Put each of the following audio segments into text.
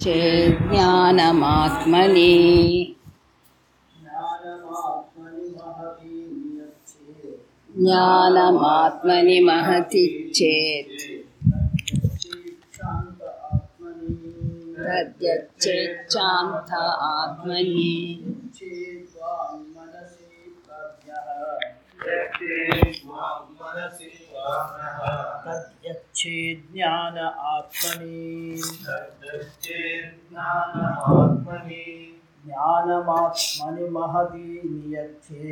ज्ञानमात्मनि ज्ञानमात्मनि महति नियच्छे ज्ञानमात्मनि महति चेत् शान्त आत्मनि तद्यच्चेच्छान्त आत्मनि चेद्वान् मनसि प्रज्ञः तद्यच्छेत् ज्ञान आत्मनि ज्ञानमात्मनि महति नियच्छे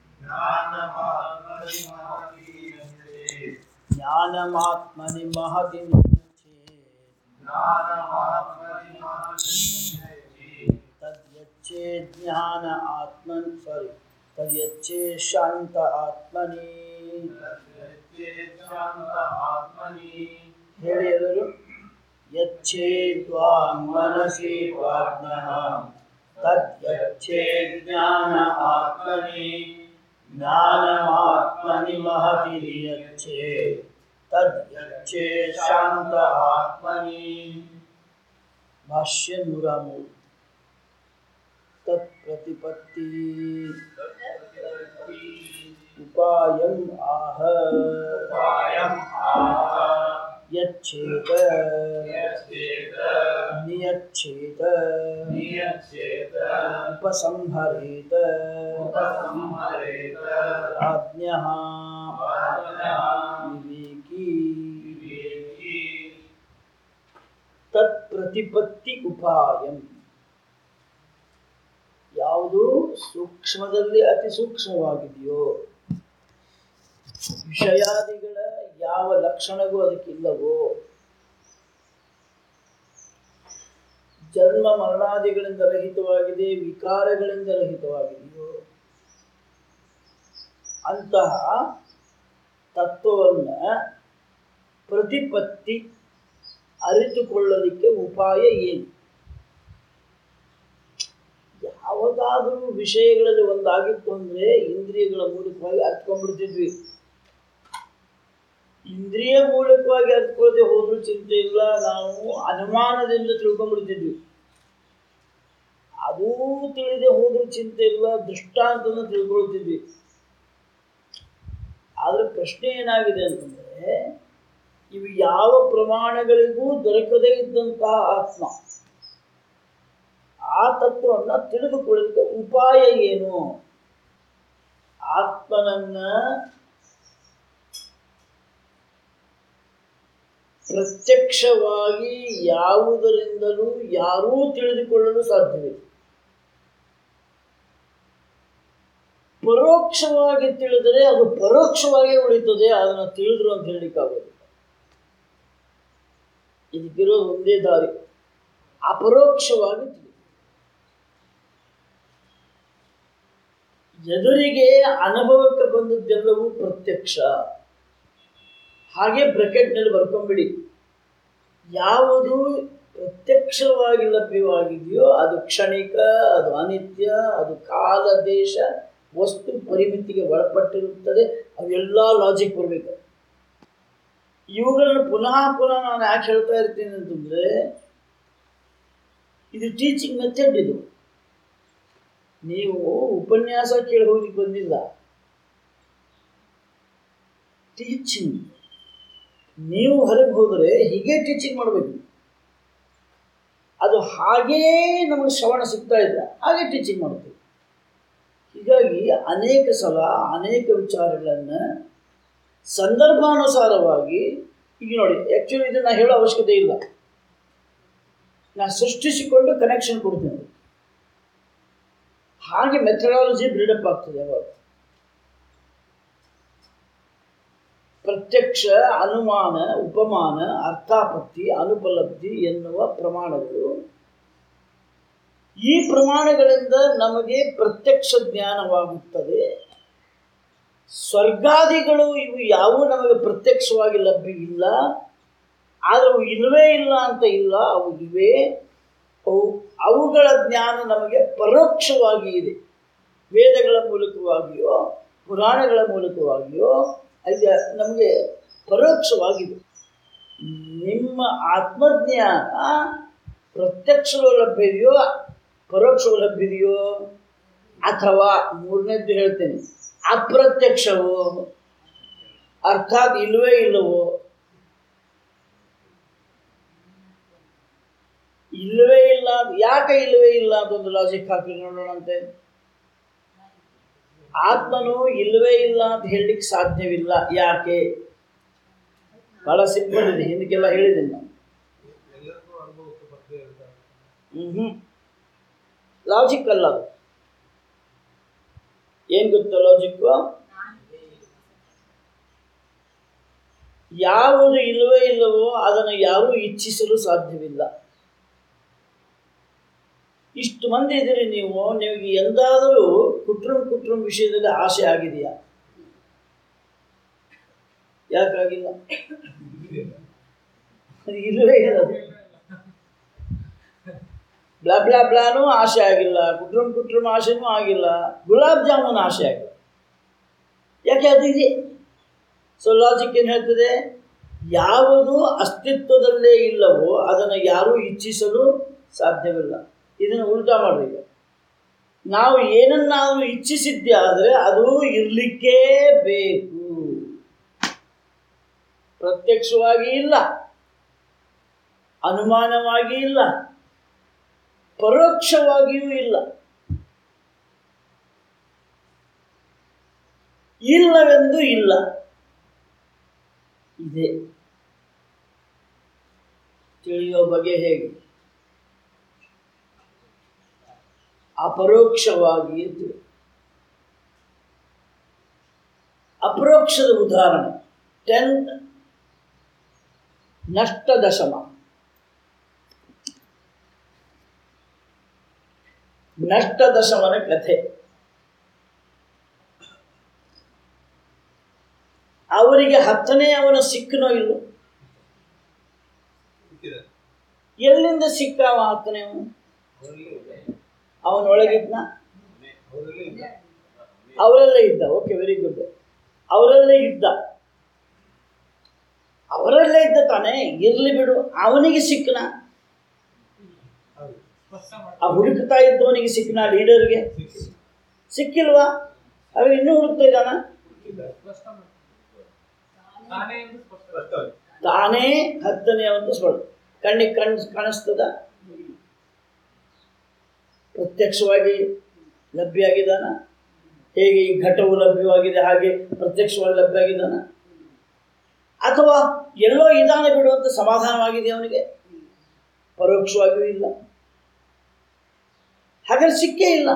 ज्ञानमात्मनि महति नियच्छे तद्यच्छेत् ज्ञान आत्मन् सारी तद्यच्छेत् शान्त आत्मनि ಹೇಳಿ ಎಲ್ಲರೂ ಯಚ್ಛೇದ್ವಾಂ ಮನಸಿ ಪ್ರಾಜ್ಞಃ ತದ್ಯಚ್ಛೇದ್ ಜ್ಞಾನ ಆತ್ಮನಿ ಜ್ಞಾನಮಾತ್ಮನಿ ಮಹತಿ ನಿಯಚ್ಛೇ ತದ್ಯಚ್ಛೇ ಶಾಂತ ಆತ್ಮನಿ ಭಾಷ್ಯ ನೂರ ಮೂರು ತತ್ ಪ್ರತಿಪತ್ತಿ ಉಪಾಯಂ ಆಹ ಯಚ್ಛೇದ ನಿಯಚ್ಛೇದ ಉಪಸಂಹರೇತ ಆಜ್ಞಃ ವಿವೇಕಿ ತತ್ ಪ್ರತಿಪತ್ತಿ ಉಪಾಯಂ ಯಾವುದು ಸೂಕ್ಷ್ಮದಲ್ಲಿ ಅತಿ ಸೂಕ್ಷ್ಮವಾಗಿದೆಯೋ ವಿಷಯಾದಿಗಳ ಯಾವ ಲಕ್ಷಣವೂ ಅದಕ್ಕಿಲ್ಲವೋ ಜನ್ಮ ಮರಣಾದಿಗಳಿಂದ ರಹಿತವಾಗಿದೆ ವಿಕಾರಗಳಿಂದ ರಹಿತವಾಗಿದೆಯೋ ಅಂತಹ ತತ್ವವನ್ನು ಪ್ರತಿಪತ್ತಿ ಅರಿತುಕೊಳ್ಳಲಿಕ್ಕೆ ಉಪಾಯ ಏನು ಯಾವಾಗಾದರೂ ವಿಷಯಗಳಲ್ಲಿ ಒಂದಾಗಿತ್ತು ಅಂದರೆ ಇಂದ್ರಿಯಗಳ ಮೂಲಕವಾಗಿ ಅರ್ಥಕೊಂಡ್ಬಿಡ್ತಿದ್ವಿ ಇಂದ್ರಿಯ ಮೂಲಕವಾಗಿ ಅರ್ಥಕೊಳ್ಳದೆ ಹೋದ್ರೂ ಚಿಂತೆ ಇಲ್ಲ ನಾವು ಅನುಮಾನದಿಂದ ತಿಳ್ಕೊಂಡ್ಬಿಡ್ತಿದ್ವಿ ಅದೂ ತಿಳಿದೆ ಹೋದ್ರೂ ಚಿಂತೆ ಇಲ್ಲ ದೃಷ್ಟಾಂತನ ತಿಳ್ಕೊಳ್ತಿದ್ವಿ ಆದ್ರೆ ಪ್ರಶ್ನೆ ಏನಾಗಿದೆ ಅಂತಂದ್ರೆ ಇವು ಯಾವ ಪ್ರಮಾಣಗಳಿಗೂ ದೊರಕದೇ ಇದ್ದಂತಹ ಆತ್ಮ ಆ ತತ್ವವನ್ನು ತಿಳಿದುಕೊಳ್ಳಲಿಕ್ಕೆ ಉಪಾಯ ಏನು ಆತ್ಮನನ್ನ ಪ್ರತ್ಯಕ್ಷವಾಗಿ ಯಾವುದರಿಂದಲೂ ಯಾರೂ ತಿಳಿದುಕೊಳ್ಳಲು ಸಾಧ್ಯವಿಲ್ಲ ಪರೋಕ್ಷವಾಗಿ ತಿಳಿದರೆ ಅದು ಪರೋಕ್ಷವಾಗಿ ಉಳಿತದೆ ಅದನ್ನು ತಿಳಿದ್ರು ಅಂತ ಹೇಳಲಿಕ್ಕಾಗೋದಿಲ್ಲ ಇದಕ್ಕಿರೋದು ಒಂದೇ ದಾರಿ ಅಪರೋಕ್ಷವಾಗಿ ತಿಳಿ ಎದುರಿಗೆ ಅನುಭವಕ್ಕೆ ಬಂದದ್ದೆಲ್ಲವೂ ಪ್ರತ್ಯಕ್ಷ ಹಾಗೆ ಬ್ರಕೆಟ್ನಲ್ಲಿ ಬರ್ಕೊಂಬಿಡಿ ಯಾವುದು ಪ್ರತ್ಯಕ್ಷವಾಗಿ ಲಭ್ಯವಾಗಿದೆಯೋ ಅದು ಕ್ಷಣಿಕ ಅದು ಅನಿತ್ಯ ಅದು ಕಾಲ ದೇಶ ವಸ್ತು ಪರಿಮಿತಿಗೆ ಒಳಪಟ್ಟಿರುತ್ತದೆ ಅವೆಲ್ಲ ಲಾಜಿಕ್ ಬರಬೇಕು ಇವುಗಳನ್ನು ಪುನಃ ಪುನಃ ನಾನು ಯಾಕೆ ಹೇಳ್ತಾ ಇರ್ತೀನಿ ಅಂತಂದರೆ ಇದು ಟೀಚಿಂಗ್ ಮೆಥಡ್ ಇದು ನೀವು ಉಪನ್ಯಾಸ ಕೇಳಿ ಹೋಗ್ಲಿಕ್ಕೆ ಬಂದಿಲ್ಲ ಟೀಚಿಂಗ್ ನೀವು ಹೊರಗೆ ಹೋದರೆ ಹೀಗೆ ಟೀಚಿಂಗ್ ಮಾಡಬೇಕು ಅದು ಹಾಗೇ ನಮಗೆ ಶ್ರವಣ ಸಿಗ್ತಾ ಇಲ್ಲ ಹಾಗೆ ಟೀಚಿಂಗ್ ಮಾಡ್ತೀವಿ ಹೀಗಾಗಿ ಅನೇಕ ಸಲ ಅನೇಕ ವಿಚಾರಗಳನ್ನು ಸಂದರ್ಭಾನುಸಾರವಾಗಿ ಈಗ ನೋಡಿ ಆ್ಯಕ್ಚುಲಿ ಇದನ್ನು ಹೇಳೋ ಅವಶ್ಯಕತೆ ಇಲ್ಲ ನಾನು ಸೃಷ್ಟಿಸಿಕೊಂಡು ಕನೆಕ್ಷನ್ ಕೊಡ್ತೀನಿ ಹಾಗೆ ಮೆಥಡಾಲಜಿ ಬಿಲ್ಡಪ್ ಆಗ್ತದೆ ಯಾವಾಗ ಪ್ರತ್ಯಕ್ಷ ಅನುಮಾನ ಉಪಮಾನ ಅರ್ಥಾಪತ್ತಿ ಅನುಪಲಬ್ಧಿ ಎನ್ನುವ ಪ್ರಮಾಣಗಳು ಈ ಪ್ರಮಾಣಗಳಿಂದ ನಮಗೆ ಪ್ರತ್ಯಕ್ಷ ಜ್ಞಾನವಾಗುತ್ತದೆ ಸ್ವರ್ಗಾದಿಗಳು ಇವು ಯಾವುವು ನಮಗೆ ಪ್ರತ್ಯಕ್ಷವಾಗಿ ಲಭ್ಯ ಇಲ್ಲ ಆದರೆ ಅವು ಇಲ್ಲವೇ ಇಲ್ಲ ಅಂತ ಇಲ್ಲ ಅವು ಇವೆ ಅವು ಅವುಗಳ ಜ್ಞಾನ ನಮಗೆ ಪರೋಕ್ಷವಾಗಿ ಇದೆ ವೇದಗಳ ಮೂಲಕವಾಗಿಯೋ ಪುರಾಣಗಳ ಮೂಲಕವಾಗಿಯೋ ಅಲ್ಲಿ ನಮಗೆ ಪರೋಕ್ಷವಾಗಿದೆ ನಿಮ್ಮ ಆತ್ಮಜ್ಞಾನ ಪ್ರತ್ಯಕ್ಷವೂ ಲಭ್ಯ ಇದೆಯೋ ಪರೋಕ್ಷವೂ ಲಭ್ಯ ಇದೆಯೋ ಅಥವಾ ಮೂರನೇದ್ದು ಹೇಳ್ತೇನೆ ಅಪ್ರತ್ಯಕ್ಷವು ಅರ್ಥಾತ್ ಇಲ್ಲವೇ ಇಲ್ಲವೋ ಇಲ್ಲವೇ ಇಲ್ಲ ಅಂತ- ಯಾಕೆ ಇಲ್ಲವೇ ಇಲ್ಲ ಅಂತ ಒಂದು ಲಾಜಿಕ್ ಹಾಕಿ ನೋಡೋಣಂತೆ ಆತ್ಮನು ಇಲ್ಲವೇ ಇಲ್ಲ ಅಂತ ಹೇಳಲಿಕ್ಕೆ ಸಾಧ್ಯವಿಲ್ಲ ಯಾಕೆ ಬಹಳ ಸಿಂಪಲ್ ಇದೆ ಹಿಂದಕ್ಕೆಲ್ಲ ಹೇಳಿದ್ದೀನಿ ನಾನು ಎಲ್ಲರಿಗೂ ಅನುಭವಕ್ಕೆ ಬರ್ದೇ ಇರ್ತಾರೆ ಹ್ಮ್ ಲಾಜಿಕ್ ಅಲ್ಲ ಅದು ಏನ್ ಗೊತ್ತಾ ಲಾಜಿಕ್ಕು ಯಾವುದು ಇಲ್ಲವೇ ಇಲ್ಲವೋ ಅದನ್ನು ಯಾರೂ ಇಚ್ಛಿಸಲು ಸಾಧ್ಯವಿಲ್ಲ ಇಷ್ಟು ಮಂದಿ ಇದ್ದೀರಿ ನೀವು ನಿಮಗೆ ಎಂದಾದರೂ ಕುಟ್ರಂ ಕುಟ್ರಂ ವಿಷಯದಲ್ಲಿ ಆಸೆ ಆಗಿದೆಯಾ ಯಾಕಾಗಿಲ್ಲ ಅದು ಇಲ್ಲವೇ ಇಲ್ಲ ಅದು. ಬ್ಲಾ ಬ್ಲಾ ಬ್ಲಾನೂ ಆಸೆ ಆಗಿಲ್ಲ ಕುಟ್ರಂ ಕುಟ್ರಂ ಆಸೆನೂ ಆಗಿಲ್ಲ ಗುಲಾಬ್ ಜಾಮೂನ್ ಆಸೆ ಆಗಿಲ್ಲ ಯಾಕೆ ಅದು ಇದೆ ಸೊ ಲಾಜಿಕ್ ಏನು ಹೇಳ್ತದೆ ಯಾವುದು ಅಸ್ತಿತ್ವದಲ್ಲೇ ಇಲ್ಲವೋ ಅದನ್ನು ಯಾರೂ ಇಚ್ಛಿಸಲು ಸಾಧ್ಯವಿಲ್ಲ ಇದನ್ನು ಉಲ್ಟಾ ಮಾಡ್ರಿ ಈಗ ನಾವು ಏನನ್ನಾದರೂ ಇಚ್ಛಿಸಿದ್ದೆ ಆದರೆ ಅದು ಇರಲಿಕ್ಕೇ ಬೇಕು ಪ್ರತ್ಯಕ್ಷವಾಗಿ ಇಲ್ಲ ಅನುಮಾನವಾಗಿ ಇಲ್ಲ ಪರೋಕ್ಷವಾಗಿಯೂ ಇಲ್ಲ ಇಲ್ಲವೆಂದು ಇಲ್ಲ ಇದೆ ತಿಳಿಯುವ ಬಗೆ ಹೇಗೆ ಅಪರೋಕ್ಷವಾಗಿ ತಿಳಿ ಅಪರೋಕ್ಷದ ಉದಾಹರಣೆ ಟೆಂತ್ ನಷ್ಟ ದಶಮ ನಷ್ಟ ದಶಮನ ಕಥೆ ಅವರಿಗೆ ಹತ್ತನೇ ಅವನ ಸಿಕ್ಕನೋ ಇಲ್ಲೋ ಸಿಕ್ಕಿದೆ ಎಲ್ಲಿಂದ ಸಿಕ್ಕ ಅವ ಹತ್ತನೇ ಅವನು ಅವರಲ್ಲಿ ಅವನೊಳಗಿದ್ನ ಅವರಲ್ಲಿ ಇಲ್ಲ ಅವರಲ್ಲೇ ಇದ್ದ ಓಕೆ ವೆರಿ ಗುಡ್ ಅವರಲ್ಲೇ ಇದ್ದ ಅವರಲ್ಲೇ ಇದ್ದ ತಾನೇ ಇರ್ಲಿ ಬಿಡು ಅವನಿಗೆ ಸಿಕ್ಕನ ಹೌದು ಆ ಹುಡುಕ್ತಾ ಇದ್ದವನಿಗೆ ಸಿಕ್ಕನ ಲೀಡರ್ಗೆ ಸಿಕ್ಕಿದೆ ಸಿಕ್ಕಿಲ್ವಾ ಅವ ಇನ್ನೂ ಹುಡುಕ್ತಾ ಇದ್ದಾನ ಸ್ಪಷ್ಟವಾಗಿ ತಾನೇ ಹತ್ತನೇ ಅಂತ ಸ್ಮರಣ ಕಣ್ಣಿಗೆ ಕಣ್ ಕಾಣಿಸ್ತದ ಪ್ರತ್ಯಕ್ಷವಾಗಿ ಲಭ್ಯ ಆಗಿದ್ದಾನ ಹೇಗೆ ಈ ಘಟವು ಲಭ್ಯವಾಗಿದೆ ಹಾಗೆ ಪ್ರತ್ಯಕ್ಷವಾಗಿ ಲಭ್ಯ ಆಗಿದ್ದಾನ ಅಥವಾ ಎಲ್ಲೋ ಇದಾನೆ ಬಿಡುವಂತ ಸಮಾಧಾನವಾಗಿದೆ ಅವನಿಗೆ ಪರೋಕ್ಷವಾಗಿಯೂ ಇಲ್ಲ ಹಾಗಾದ್ರೆ ಸಿಕ್ಕೇ ಇಲ್ಲ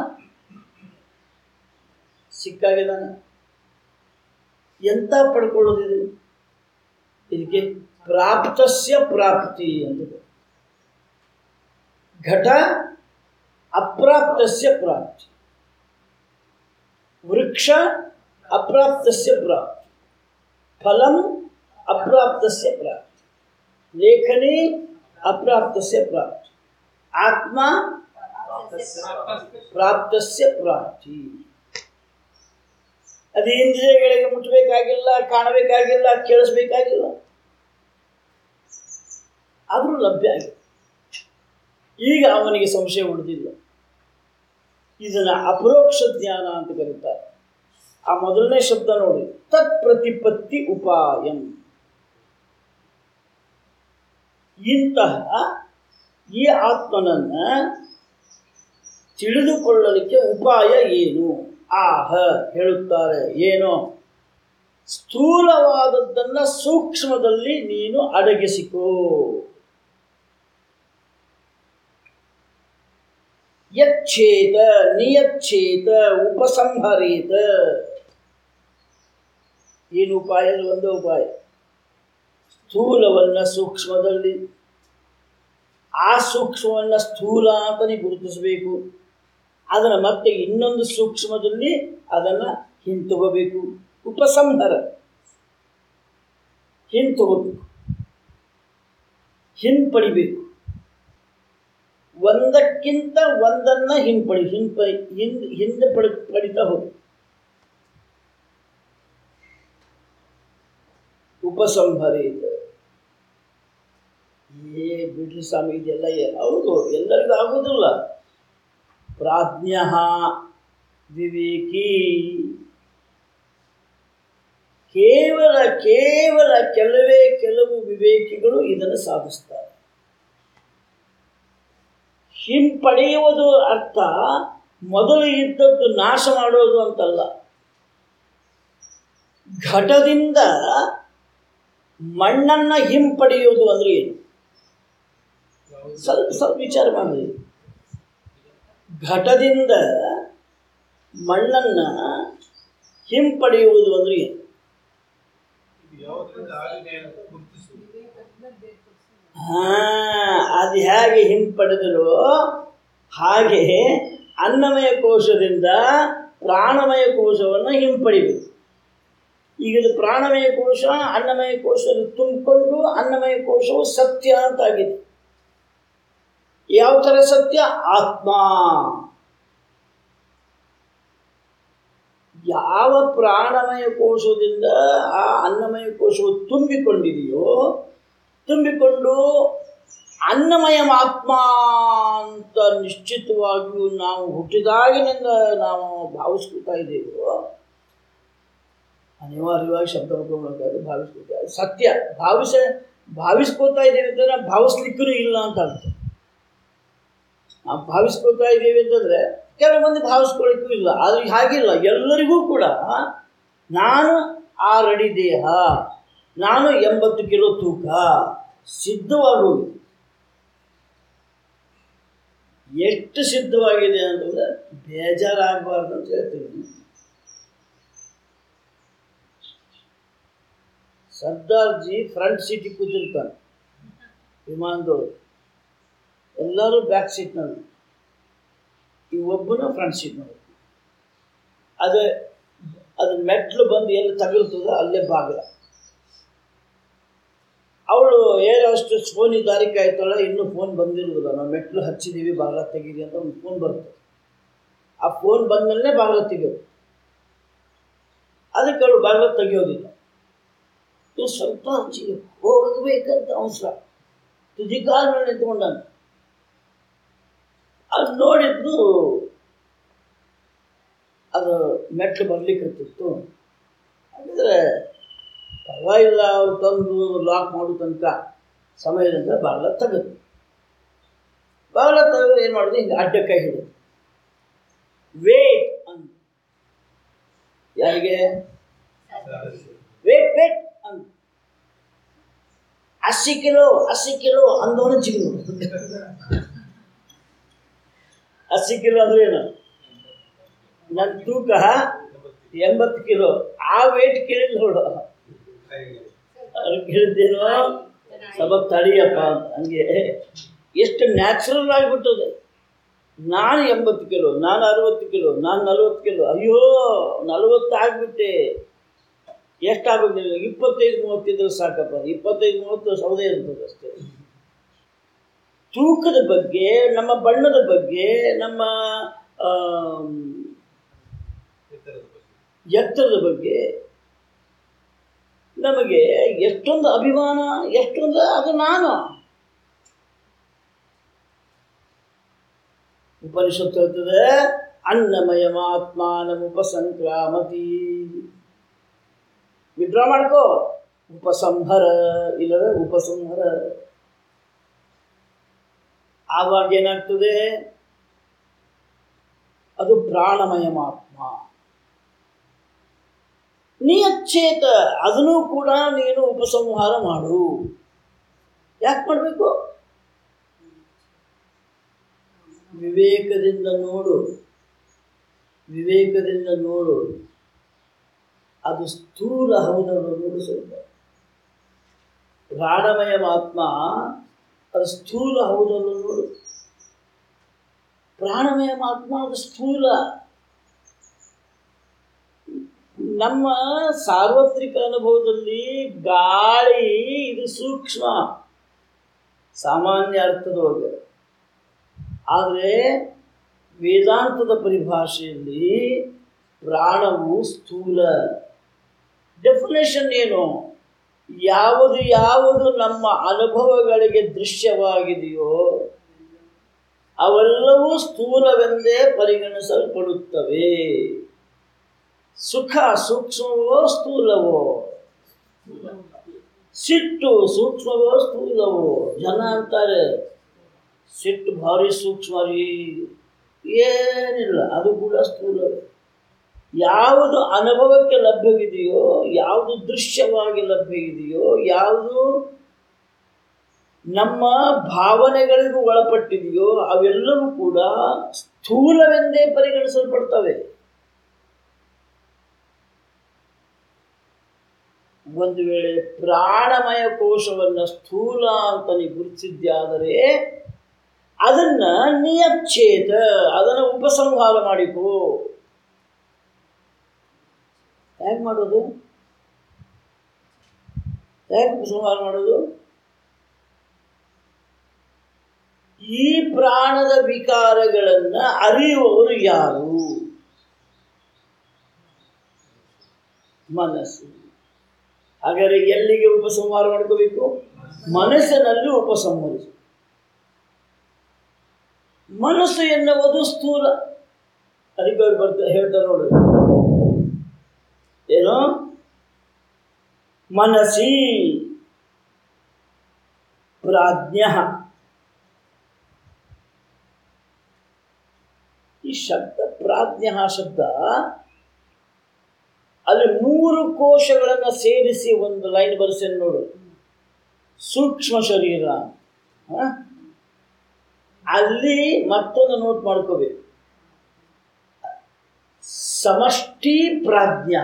ಸಿಕ್ಕಾಗಿದ್ದಾನೆ ಎಂತ ಪಡ್ಕೊಳ್ಳೋದಿದು ಇದಕ್ಕೆ ಪ್ರಾಪ್ತಸ್ಯ ಪ್ರಾಪ್ತಿ ಅಂತ ಘಟ ಅಪ್ರಾಪ್ತಸ್ಯ ಪ್ರಾಪ್ತಿ ವೃಕ್ಷ ಅಪ್ರಾಪ್ತಸ್ಯ ಪ್ರಾಪ್ತಿ ಫಲಂ ಅಪ್ರಾಪ್ತಸ್ಯ ಪ್ರಾಪ್ತಿ ಲೇಖನಿ ಅಪ್ರಾಪ್ತಸ್ಯ ಪ್ರಾಪ್ತಿ ಆತ್ಮ ಪ್ರಾಪ್ತಸ್ಯ ಪ್ರಾಪ್ತಿ ಅದು ಇಂದ್ರಿಯಗಳಿಗೆ ಮುಟ್ಟಬೇಕಾಗಿಲ್ಲ ಕಾಣಬೇಕಾಗಿಲ್ಲ ಕೇಳಿಸ್ಬೇಕಾಗಿಲ್ಲ ಆದರೂ ಲಭ್ಯ ಆಗಿದೆ ಈಗ ಅವನಿಗೆ ಸಂಶಯ ಉಳಿದಿಲ್ಲ ಇದನ್ನು ಅಪರೋಕ್ಷ ಜ್ಞಾನ ಅಂತ ಕರೀತಾರೆ ಆ ಮೊದಲನೇ ಶಬ್ದ ನೋಡಿ ತತ್ ಪ್ರತಿಪತ್ತಿ ಉಪಾಯಂ ಇಂತಹ ಈ ಆತ್ಮನನ್ನ ತಿಳಿದುಕೊಳ್ಳಲಿಕ್ಕೆ ಉಪಾಯ ಏನು ಆಹ ಹೇಳುತ್ತಾರೆ ಏನು ಸ್ಥೂಲವಾದದ್ದನ್ನ ಸೂಕ್ಷ್ಮದಲ್ಲಿ ನೀನು ಅಡಗಿಸಿಕೋ ಯಚ್ಛೇತ ನಿಯಚ್ಛೇತ ಉಪಸಂಹರೇತ ಏನು ಉಪಾಯ ಅಂದ್ರೆ ಒಂದೇ ಉಪಾಯ ಸ್ಥೂಲವನ್ನ ಸೂಕ್ಷ್ಮದಲ್ಲಿ ಆ ಸೂಕ್ಷ್ಮವನ್ನ ಸ್ಥೂಲ ಅಂತಲೇ ಗುರುತಿಸಬೇಕು ಅದನ್ನು ಮತ್ತೆ ಇನ್ನೊಂದು ಸೂಕ್ಷ್ಮದಲ್ಲಿ ಅದನ್ನು ಹಿಂತಗೋಬೇಕು ಉಪಸಂಹರ ಹಿಂತಗೋಬೇಕು ಹಿಂಪಡಿಬೇಕು ಒಂದಕ್ಕಿಂತ ಒಂದನ್ನ ಹಿಂಪಡಿ ಹಿಂಪಡಿ ಹಿಂದ್ ಹಿಂದೆ ಪಡಿ ಪಡಿತಾ ಹೋಗಿ ಉಪಸಂಹರಿತ ಏ ಬಿಡ್ರಿ ಸ್ವಾಮಿ ಇದೆಲ್ಲ ಏ- ಹೌದು ಎಲ್ಲರಿಗೂ ಆಗೋದಿಲ್ಲ ಪ್ರಾಜ್ಞ ವಿವೇಕಿ ಕೇವಲ ಕೇವಲ ಕೆಲವೇ ಕೆಲವು ವಿವೇಕಿಗಳು ಇದನ್ನು ಸಾಧಿಸ್ತಾರೆ ಹಿಂಪಡೆಯುವುದು ಅರ್ಥ ಮೊದಲು ಇದ್ದದ್ದು ನಾಶ ಮಾಡೋದು ಅಂತಲ್ಲ ಘಟದಿಂದ ಮಣ್ಣನ್ನು ಹಿಂಪಡೆಯುವುದು ಅಂದ್ರೆ ಏನು ಸ್ವಲ್ಪ ಸ್ವಲ್ಪ ವಿಚಾರ ಮಾಡಿ ಘಟದಿಂದ ಮಣ್ಣನ್ನು ಹಿಂಪಡೆಯುವುದು ಅಂದ್ರೆ ಏನು ಇದು ಯಾವುದರಿಂದ ಆಗಿದೆ ಅಂತ ಗುರುತಿಸುವುದು ಹಾ ಅದು ಹೇಗೆ ಹಿಂಪಡೆದರು ಹಾಗೆ ಅನ್ನಮಯ ಕೋಶದಿಂದ ಪ್ರಾಣಮಯ ಕೋಶವನ್ನು ಹಿಂಪಡಿಬೇಕು ಈಗ ಇದು ಪ್ರಾಣಮಯ ಕೋಶ ಅನ್ನಮಯ ಕೋಶದಲ್ಲಿ ತುಂಬಿಕೊಂಡು ಅನ್ನಮಯ ಕೋಶವು ಸತ್ಯ ಅಂತಾಗಿದೆ ಯಾವ ಥರ ಸತ್ಯ ಆತ್ಮ ಯಾವ ಪ್ರಾಣಮಯ ಕೋಶದಿಂದ ಆ ಅನ್ನಮಯ ಕೋಶವು ತುಂಬಿಕೊಂಡಿದೆಯೋ ತುಂಬಿಕೊಂಡು ಅನ್ನಮಯ ಆತ್ಮ ಅಂತ ನಿಶ್ಚಿತವಾಗಿಯೂ ನಾವು ಹುಟ್ಟಿದಾಗಿನಿಂದ ನಾವು ಭಾವಿಸ್ಕೊತಾ ಇದ್ದೇವೋ ಅನಿವಾರ್ಯವಾಗಿ ಶಬ್ದ ರೂಪಗಳಾಗಿ ಭಾವಿಸ್ಕೊತಾ ಸತ್ಯ ಭಾವಿಸ ಭಾವಿಸ್ಕೋತಾ ಇದ್ದೇವೆ ಅಂತ ನಾವು ಭಾವಿಸ್ಲಿಕ್ಕೂ ಇಲ್ಲ ಅಂತ ಅರ್ಥ ನಾವು ಭಾವಿಸ್ಕೊತಾ ಇದ್ದೀವಿ ಅಂತಂದರೆ ಕೆಲವು ಮಂದಿ ಭಾವಿಸ್ಕೊಳ್ಳಿಕ್ಕೂ ಇಲ್ಲ ಆದರೆ ಹಾಗಿಲ್ಲ ಎಲ್ಲರಿಗೂ ಕೂಡ ನಾನು ಆರಡಿ ದೇಹ ನಾನು ಎಂಬತ್ತು ಕಿಲೋ ತೂಕ ಸಿದ್ಧವಾಗಿ ಹೋಗಿದೆ ಎಷ್ಟು ಸಿದ್ಧವಾಗಿದೆ ಅಂತಂದರೆ ಬೇಜಾರಾಗಬಾರ್ದು ಅಂತ ಹೇಳ್ತೀನಿ ಸರ್ದಾರ್ಜಿ ಫ್ರಂಟ್ ಸೀಟಿಗೆ ಕೂತಿರ್ತಾನೆ ವಿಮಾನದೊಳಗೆ ಎಲ್ಲರೂ ಬ್ಯಾಕ್ ಸೀಟ್ನಲ್ಲಿ ಈ ಒಬ್ಬನು ಫ್ರಂಟ್ ಸೀಟ್ನಲ್ಲಿ ಅದು ಅದು ಮೆಟ್ಲು ಬಂದು ಎಲ್ಲಿ ತಗುಲ್ತದೋ ಅಲ್ಲೇ ಬಾಗಿಲ ಅವಳು ಏರ್ ಅಷ್ಟು ಫೋನ್ ದಾರಿ ಕಾಯ್ತಾಳೆ ಇನ್ನೂ ಫೋನ್ ಬಂದಿರೋದಿಲ್ಲ ನಾವು ಮೆಟ್ಲು ಹಚ್ಚಿದ್ದೀವಿ ಬಾಗಿಲ ತೆಗೀರಿ ಅಂತ ಒಂದು ಫೋನ್ ಬರುತ್ತೆ ಆ ಫೋನ್ ಬಂದಮೇಲೆ ಬಾಗಿಲ ತೆಗೆಯೋದು ಅದಕ್ಕೆ ಅವಳು ಬಾಗಿಲ ತೆಗಿಯೋದಿಲ್ಲ ಇವು ಸ್ವಲ್ಪ ಹಚ್ಚಿಗೆ ಹೋಗಬೇಕಂತ ಅವಸರ ತುದಿ ಕಾಲ ಮೇಲೆ ನಿಂತ್ಕೊಂಡಾನ ಅದು ನೋಡಿದ್ದು ಅದು ಮೆಟ್ಲು ಬರ್ಲಿಕ್ಕತ್ತಿತ್ತು ಹಾಗಿದ್ರೆ ಪರವಾಗಿಲ್ಲ ಅವ್ರು ತಂದು ಲಾಕ್ ಮಾಡೋ ತನಕ ಸಮಯದಿಂದ ಬಾಗಿಲ ತೆಗೆದು ಬಾಗಿಲ ತೆಗೆದು ಏನು ಮಾಡಿದೆ ಹಿಂಗೆ ಅಡ್ಡ ಕೈ ಹಿಡಿದು ವೇಟ್ ಅಂತ ಯಾರಿಗೆ ವೇಟ್ ವೇಟ್ ಅಂತ ಅಸ್ಸಿ ಕಿಲೋ ಅಸ್ಸಿ ಕಿಲೋ ಅಂದವನು ಜಿಗಿದು ಅಸ್ಸಿ ಕಿಲೋ ಅಂದ್ರೆ ಏನು ನನ್ನ ತೂಕ ಎಂಬತ್ತು ಕಿಲೋ ಆ ವೇಟ್ ಕೇಳಿದ್ ನೋಡು ಅವ್ರು ಕೇಳಿದ್ದೇನೋ ಸ್ವಲ್ಪ ತಡಿಯಪ್ಪ ಅಂತ ಹಂಗೆ ಎಷ್ಟು ನ್ಯಾಚುರಲ್ ಆಗಿಬಿಟ್ಟದೆ ನಾನು ಎಂಬತ್ತು ಕಿಲೋ ನಾನು ಅರವತ್ತು ಕಿಲೋ ನಾನು ನಲ್ವತ್ತು ಕಿಲೋ ಅಯ್ಯೋ ನಲ್ವತ್ತು ಆಗಿಬಿಟ್ಟೆ ಎಷ್ಟಾಗಬೇಕು ನಿನಗೆ ಇಪ್ಪತ್ತೈದು ಮೂವತ್ತಿದ್ರೆ ಸಾಕಪ್ಪ ಇಪ್ಪತ್ತೈದು ಮೂವತ್ತು ಸೌದೆ ಇರ್ತದೆ ಅಷ್ಟೇ ತೂಕದ ಬಗ್ಗೆ ನಮ್ಮ ಬಣ್ಣದ ಬಗ್ಗೆ ನಮ್ಮ ಆಮ್, ಎತ್ತರದ ಬಗ್ಗೆ ಎತ್ತರದ ಬಗ್ಗೆ ನಮಗೆ ಎಷ್ಟೊಂದು ಅಭಿಮಾನ ಎಷ್ಟೊಂದು ಅದು ನಾನು ಉಪನಿಷತ್ತು ಹೇಳ್ತದೆ ಅನ್ನಮಯಮಾತ್ಮಾನ ಉಪಸಂಕ್ರಾಮತಿ ವಿಡ್ರಾ ಮಾಡ್ಕೋ ಉಪಸಂಹರ ಇಲ್ಲದ ಉಪಸಂಹರ ಆವಾಗ ಏನಾಗ್ತದೆ ಅದು ಪ್ರಾಣಮಯಮಾತ್ಮ ನಿಯಚ್ಛೇತ ಅದನ್ನು ಕೂಡ ನೀನು ಉಪಸಂಹಾರ ಮಾಡು ಯಾಕೆ ಮಾಡಬೇಕು ವಿವೇಕದಿಂದ ನೋಡು ವಿವೇಕದಿಂದ ನೋಡು ಅದು ಸ್ಥೂಲ ಹೌದನ್ನು ನೋಡು ಸ್ವಲ್ಪ ಪ್ರಾಣಮಯ ಆತ್ಮ ಅದು ಸ್ಥೂಲ ಹೌದನ್ನು ನೋಡು ಪ್ರಾಣಮಯ ಆತ್ಮ ಅದು ಸ್ಥೂಲ ನಮ್ಮ ಸಾರ್ವತ್ರಿಕ ಅನುಭವದಲ್ಲಿ ಗಾಳಿ ಇದು ಸೂಕ್ಷ್ಮ ಸಾಮಾನ್ಯ ಅರ್ಥದೊಳಗೆ ಆದರೆ ವೇದಾಂತದ ಪರಿಭಾಷೆಯಲ್ಲಿ ಪ್ರಾಣವು ಸ್ಥೂಲ ಡೆಫಿನೇಷನ್ ಏನು ಯಾವುದು ಯಾವುದು ನಮ್ಮ ಅನುಭವಗಳಿಗೆ ದೃಶ್ಯವಾಗಿದೆಯೋ ಅವೆಲ್ಲವೂ ಸ್ಥೂಲವೆಂದೇ ಪರಿಗಣಿಸಲ್ಪಡುತ್ತವೆ ಸುಖ ಸೂಕ್ಷ್ಮವೋ ಸ್ಥೂಲವೋ ಸಿಟ್ಟು ಸೂಕ್ಷ್ಮವೋ ಸ್ಥೂಲವೋ ಜನ ಅಂತಾರೆ ಸಿಟ್ಟು ಭಾರಿ ಸೂಕ್ಷ್ಮ ರೀ ಏನಿಲ್ಲ ಅದು ಕೂಡ ಸ್ಥೂಲವೇ ಯಾವುದು ಅನುಭವಕ್ಕೆ ಲಭ್ಯವಿದೆಯೋ ಯಾವುದು ದೃಶ್ಯವಾಗಿ ಲಭ್ಯ ಇದೆಯೋ ಯಾವುದು ನಮ್ಮ ಭಾವನೆಗಳಿಗೂ ಒಳಪಟ್ಟಿದೆಯೋ ಅವೆಲ್ಲವೂ ಕೂಡ ಸ್ಥೂಲವೆಂದೇ ಪರಿಗಣಿಸಲ್ಪಡ್ತವೆ ಒಂದು ವೇಳೆ ಪ್ರಾಣಮಯ ಕೋಶವನ್ನು ಸ್ಥೂಲ ಅಂತ ನೀವು ಗುರುತಿಸಿದ್ಯಾದರೆ ಅದನ್ನ ನಿಯಚ್ಛೇದ ಅದನ್ನು ಉಪಸಂಹಾರ ಮಾಡಿಕೋ ಹೇಗೆ ಮಾಡೋದು ಹೇಗೆ ಉಪಸಂಹಾರ ಮಾಡೋದು ಈ ಪ್ರಾಣದ ವಿಕಾರಗಳನ್ನ ಅರಿಯುವವರು ಯಾರು ಮನಸ್ಸು ಹಾಗಾದರೆ ಎಲ್ಲಿಗೆ ಉಪಸಂಹಾರ ಮಾಡ್ಕೋಬೇಕು ಮನಸ್ಸಿನಲ್ಲಿ ಉಪಸಂಹರಿಸು ಮನಸ್ಸು ಎನ್ನುವುದು ಸ್ಥೂಲ ಅದಕ್ಕೆ ಅವ್ರು ಬರ್ತಾ ಹೇಳ್ತಾರೆ ನೋಡ್ರಿ ಏನು ಮನಸಿ ಪ್ರಾಜ್ಞ ಈ ಶಬ್ದ ಪ್ರಾಜ್ಞ ಶಬ್ದ ಅಲ್ಲಿ ಮೂರು ಕೋಶಗಳನ್ನು ಸೇರಿಸಿ ಒಂದು ಲೈನ್ ಬರೆಸೇನೆ ನೋಡು ಸೂಕ್ಷ್ಮ ಶರೀರ ಹ? ಅಲ್ಲಿ ಮತ್ತೊಂದು ನೋಟ್ ಮಾಡ್ಕೋಬೇಕು ಸಮಷ್ಟಿ ಪ್ರಾಜ್ಞ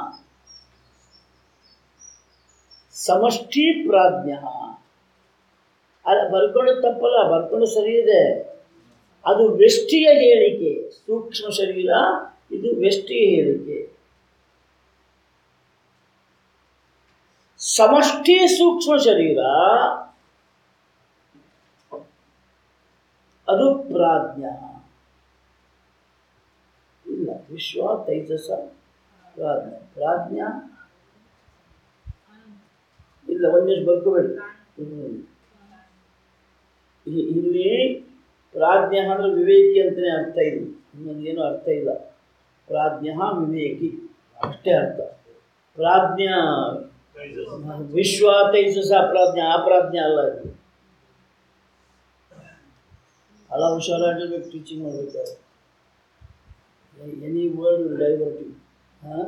ಸಮಷ್ಟಿ ಪ್ರಾಜ್ಞ ಅಲ್ಲ ಬರ್ಕೊಂಡು ತಪ್ಪಲ್ಲ ಬರ್ಕೊಂಡು ಸರಿ ಇದೆ ಅದು ವ್ಯಷ್ಟಿಯ ಹೇಳಿಕೆ ಸೂಕ್ಷ್ಮ ಶರೀರ ಇದು ವ್ಯಷ್ಟಿಯ ಹೇಳಿಕೆ ಸಮಷ್ಟಿ ಸೂಕ್ಷ್ಮ ಶರೀರ ಅದು ಪ್ರಾಜ್ಞ ಇಲ್ಲ ವಿಶ್ವ ತೈಜಸ ಪ್ರಾಜ್ಞ ಪ್ರಾಜ್ಞ ಇಲ್ಲ ಒಂದಿಷ್ಟು ಬರ್ಕೋಬೇಡಿ ಹ್ಮ್. ಇ- ಇಲ್ಲಿ ಪ್ರಾಜ್ಞ ಅಂದ್ರೆ ವಿವೇಕಿ ಅಂತಲೇ ಅರ್ಥ ಇಲ್ಲ ಇನ್ನೊಂದು ಏನು ಅರ್ಥ ಇಲ್ಲ ಪ್ರಾಜ್ಞ ವಿವೇಕಿ ಅಷ್ಟೇ ಅರ್ಥ ಪ್ರಾಜ್ಞ ವಿಶ್ವ ತೈಜಸ ಪ್ರಾಜ್ಞ ಅಪ್ರಾಜ್ಞ ಅಲ್ಲ ಇದು ಭಾಳ ಹುಷಾರಾಗಿರ್ಬೇಕು ಟೀಚಿಂಗ್ ಮಾಡ್ಬೇಕಾದ್ರೆ ಎನಿ ವರ್ಡ್ ಡೈವರ್ಟಿಂಗ್ ಹಾಂ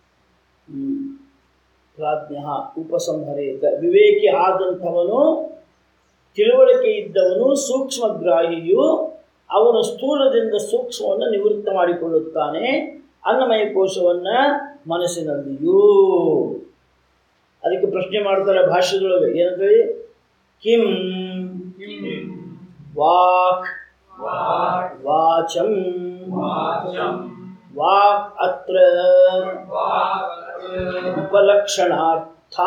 ಪ್ರಾಜ್ಞ ಉಪಸಂಹರೇತ ವಿವೇಕಿ ಆದಂಥವನು ತಿಳುವಳಿಕೆ ಇದ್ದವನು ಸೂಕ್ಷ್ಮಗ್ರಾಹಿಯು ಅವನು ಸ್ಥೂಲದಿಂದ ಸೂಕ್ಷ್ಮವನ್ನು ನಿವೃತ್ತ ಮಾಡಿಕೊಳ್ಳುತ್ತಾನೆ ಅನ್ನಮಯ ಕೋಶವನ್ನು ಮನಸ್ಸಿನಲ್ಲಿಯೂ ಅದಕ್ಕೆ ಪ್ರಶ್ನೆ ಮಾಡ್ತಾರೆ ಭಾಷ್ಯದೊಳಗೆ ಏನಂತೇಳಿ ಕಿಂ ವಾಕ್ ವಾಚಂ ವಾಕ್ ಅತ್ರ ಉಪಲಕ್ಷಣಾರ್ಥ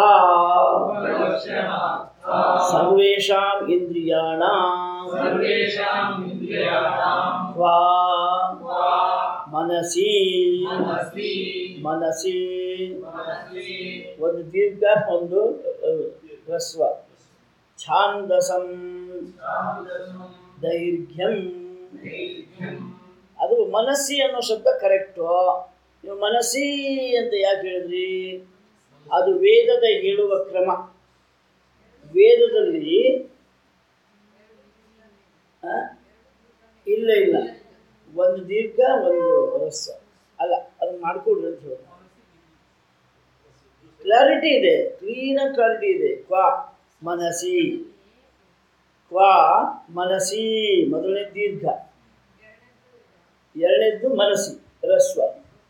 ಸರ್ವೇಷಾಂ ಇಂದ್ರಿಯಾಣಾಂ ವಾ ಮನಸಿ ಮನಸಿ ಒಂದು ದೀರ್ಘ ಒಂದು ಅಹ್, ಹ್ರಸ್ವ ಛಾಂದಸಂ ದೈರ್ಘ್ಯಂ ಅದು ಮನಸ್ಸಿ ಅನ್ನೋ ಶಬ್ದ ಕರೆಕ್ಟು ನೀವು ಮನಸ್ಸಿ ಅಂತ ಯಾಕೆ ಹೇಳಿದ್ರಿ ಅದು ವೇದದ ಹೇಳುವ ಕ್ರಮ ವೇದದಲ್ಲಿ ಆ, ಇಲ್ಲ ಇಲ್ಲ ಒಂದು ದೀರ್ಘ ಒಂದು ರಸ ಅಲ್ಲ ಅದನ್ನ ಮಾಡ್ಕೊಡ್ರಿ ಅಂತ ಹೇಳಿ ಕ್ಲಾರಿಟಿ ಇದೆ ಕ್ಲೀನಾಗಿ ಕ್ಲಾರಿಟಿ ಇದೆ ಕ್ವಾ ಮನಸಿ ಕ್ವಾ ಮನಸಿ ಮೊದಲನೇ ದೀರ್ಘ ಎರಡನೇದ್ದು ಮನಸಿ ರಸ್ವ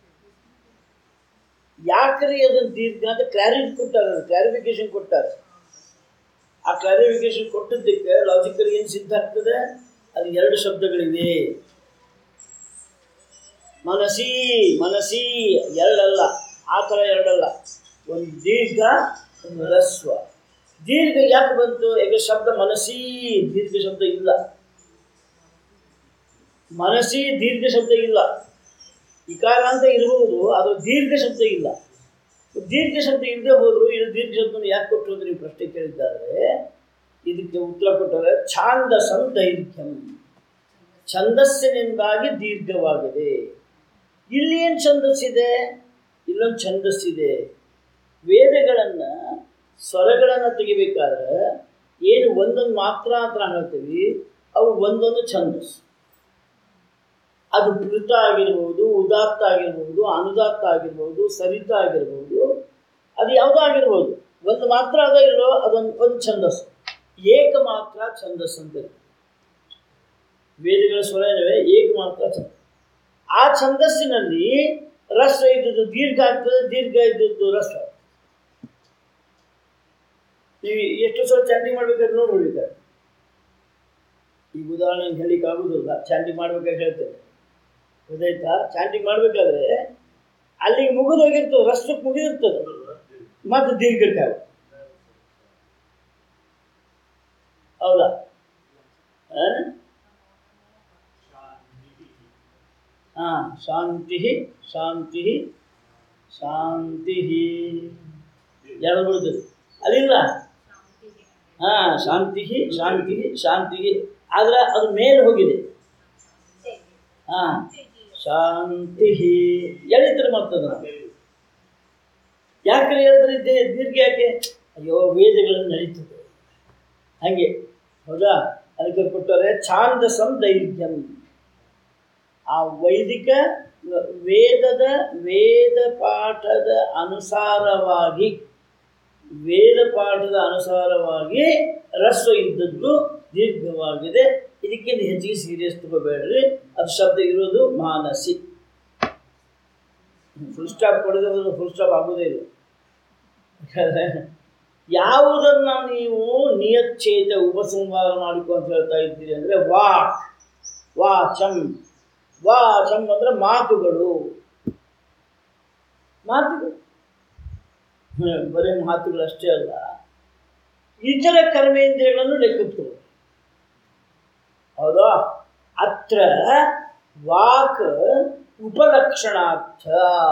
ಯಾಕ್ರಿ ಅದನ್ನು ದೀರ್ಘ ಅಂತ ಕ್ಲಾರಿಟಿ ಕೊಟ್ಟಾರೆ ಕ್ಲಾರಿಫಿಕೇಶನ್ ಕೊಟ್ಟಾರೆ ಆ ಕ್ಲಾರಿಫಿಕೇಶನ್ ಕೊಟ್ಟದ್ದಕ್ಕೆ ಲಾಜಿಕಲ್ ಏನು ಸಿದ್ಧ ಆಗ್ತದೆ ಅಲ್ಲಿ ಎರಡು ಶಬ್ದಗಳಿವೆ ಮನಸಿ ಮನಸಿ ಎರಡಲ್ಲ ಆ ಥರ ಎರಡಲ್ಲ ಒಂದು ದೀರ್ಘ ಒಂದು ರಸ್ವ ದೀರ್ಘ ಯಾಕೆ ಬಂತು ಯಾಕೆ ಶಬ್ದ ಮನಸಿ ದೀರ್ಘ ಶಬ್ದ ಇಲ್ಲ ಮನಸಿ ದೀರ್ಘ ಶಬ್ದ ಇಲ್ಲ ಇಕಾರ ಅಂತ ಇರಬಹುದು ಅದು ದೀರ್ಘ ಶಬ್ದ ಇಲ್ಲ ದೀರ್ಘ ಶಬ್ದ ಇಲ್ಲದೆ ಹೋದ್ರು ಇದು ದೀರ್ಘ ಶಬ್ದ ಯಾಕೆ ಕೊಟ್ಟರು ಅಂತ ನೀವು ಪ್ರಶ್ನೆ ಕೇಳಿದ್ದಾರೆ ಇದಕ್ಕೆ ಉತ್ತರ ಕೊಟ್ಟರೆ ಛಾಂದಸಂ ದೈರ್ಘ್ಯಂ ಛಂದಸ್ಸಿನಿಂದಾಗಿ ದೀರ್ಘವಾಗಿದೆ ಇಲ್ಲಿ ಏನು ಛಂದಸ್ಸಿದೆ ಇಲ್ಲೊಂದು ಛಂದಸ್ಸಿದೆ ವೇದಗಳನ್ನು ಸ್ವರಗಳನ್ನು ತೆಗಿಬೇಕಾದ್ರೆ ಏನು ಒಂದೊಂದು ಮಾತ್ರ ಅಂತ ನಾವು ಹೇಳ್ತೀವಿ ಅವು ಒಂದೊಂದು ಛಂದಸ್ಸು ಅದು ಪೃತ ಆಗಿರ್ಬೋದು ಉದಾತ್ತ ಆಗಿರ್ಬೋದು ಅನುದಾತ್ತ ಆಗಿರ್ಬೋದು ಸರಿತ ಆಗಿರ್ಬೋದು ಅದು ಯಾವುದೋ ಆಗಿರ್ಬೋದು ಒಂದು ಮಾತ್ರ ಅದ ಇಲ್ಲೋ ಅದೊಂದು ಒಂದು ಛಂದಸ್ಸು ಏಕ ಮಾತ್ರ ಛಂದಸ್ಸು ಅಂತ ಇರುತ್ತೆ. ವೇದಗಳ ಸ್ವರ ಏನಿವೆ ಏಕ ಮಾತ್ರ ಛಂದ ಆ ಛಂದಸ್ಸಿನಲ್ಲಿ ರಸ ಇದ್ದದ್ದು ದೀರ್ಘ ಆಗ್ತದೆ ದೀರ್ಘ ಇದ್ದದ್ದು ರಸ ನೀವು ಎಷ್ಟು ಸಲ ಚಾಂಟಿಂಗ್ ಮಾಡ್ಬೇಕಾದ್ರೆ ನೋಡ್ಬಿಡ್ಬೇಕಾದ್ರೆ ಈ ಉದಾಹರಣೆ ಹೇಳಿಕ್ಕೆ ಆಗುದಿಲ್ಲ ಚಾಂಟಿಂಗ್ ಮಾಡ್ಬೇಕಾದ್ರೆ ಹೇಳ್ತೇನೆ ಗೊತ್ತಾಯ್ತಾ ಚಾಂಟಿಂಗ್ ಮಾಡಬೇಕಾದ್ರೆ ಅಲ್ಲಿಗೆ ಮುಗಿದು ಹೋಗಿರ್ತದೆ ರಸಕ್ಕೆ ಮುಗಿದಿರ್ತದೆ ಮತ್ತೆ ದೀರ್ಘಕಾಲ ಹೌದಾ ಆ? ಹಾ ಶಾಂತಿ ಶಾಂತಿ ಶಾಂತಿ ಯಾರು ಬರ್ತದೆ ಅದಿಲ್ಲ ಹಾ ಶಾಂತಿ ಶಾಂತಿ ಶಾಂತಿ ಆದ್ರೆ ಅದು ಮೇಲೆ ಹೋಗಿದೆ ಹಾ ಶಾಂತಿ ಎಳಿತಾರೆ ಮತ್ತದ ಯಾಕೆ ಹೇಳಿದ್ರೆ ದೇ- ದೀರ್ಘ ಯಾಕೆ ಅಯ್ಯೋ ವೇದಗಳನ್ನು ನಡೀತದೆ ಹಾಗೆ ಹೌದಾ ಅದಕ್ಕೆ ಕೊಟ್ಟರೆ ಛಾಂದಸಂ ದೈರ್ಘ್ಯಂ ಆ ವೈದಿಕ ವೇದದ ವೇದ ಪಾಠದ ಅನುಸಾರವಾಗಿ ವೇದ ಪಾಠದ ಅನುಸಾರವಾಗಿ ರಸ್ವ ಇದ್ದದ್ದು ದೀರ್ಘವಾಗಿದೆ ಇದಕ್ಕಿಂತ ಹೆಚ್ಚಿಗೆ ಸೀರಿಯಸ್ ತಗೋಬೇಡ್ರಿ ಅದು ಶಬ್ದ ಇರೋದು ಮಾನಸಿ ಫುಲ್ ಸ್ಟಾಪ್ ಕೊಡೋದು ಫುಲ್ ಸ್ಟಾಪ್ ಆಗೋದೇ ಇಲ್ಲ ಯಾಕಂದ್ರೆ ಯಾವುದನ್ನು ನೀವು ನಿಯಚ್ಛೇದ ಉಪಸಂಹಾರ ಮಾಡಿಕೊ ಅಂತ ಹೇಳ್ತಾ ಇದ್ದೀರಿ ಅಂದರೆ ವಾಕ್ ವಾಚಂ ವಾಚಂ ಅಂದರೆ ಮಾತುಗಳು ಮಾತುಗಳು ಹ್ಮ್, ಬರೀ ಮಾತುಗಳು ಅಷ್ಟೇ ಅಲ್ಲ ಇತರ ಕರ್ಮೇಂದ್ರಿಯಗಳನ್ನು ಲೆಕ್ಕಕ್ಕೆ ಹೌದಾ ಅತ್ರ ವಾಕ್ ಉಪಲಕ್ಷಣಾರ್ಥ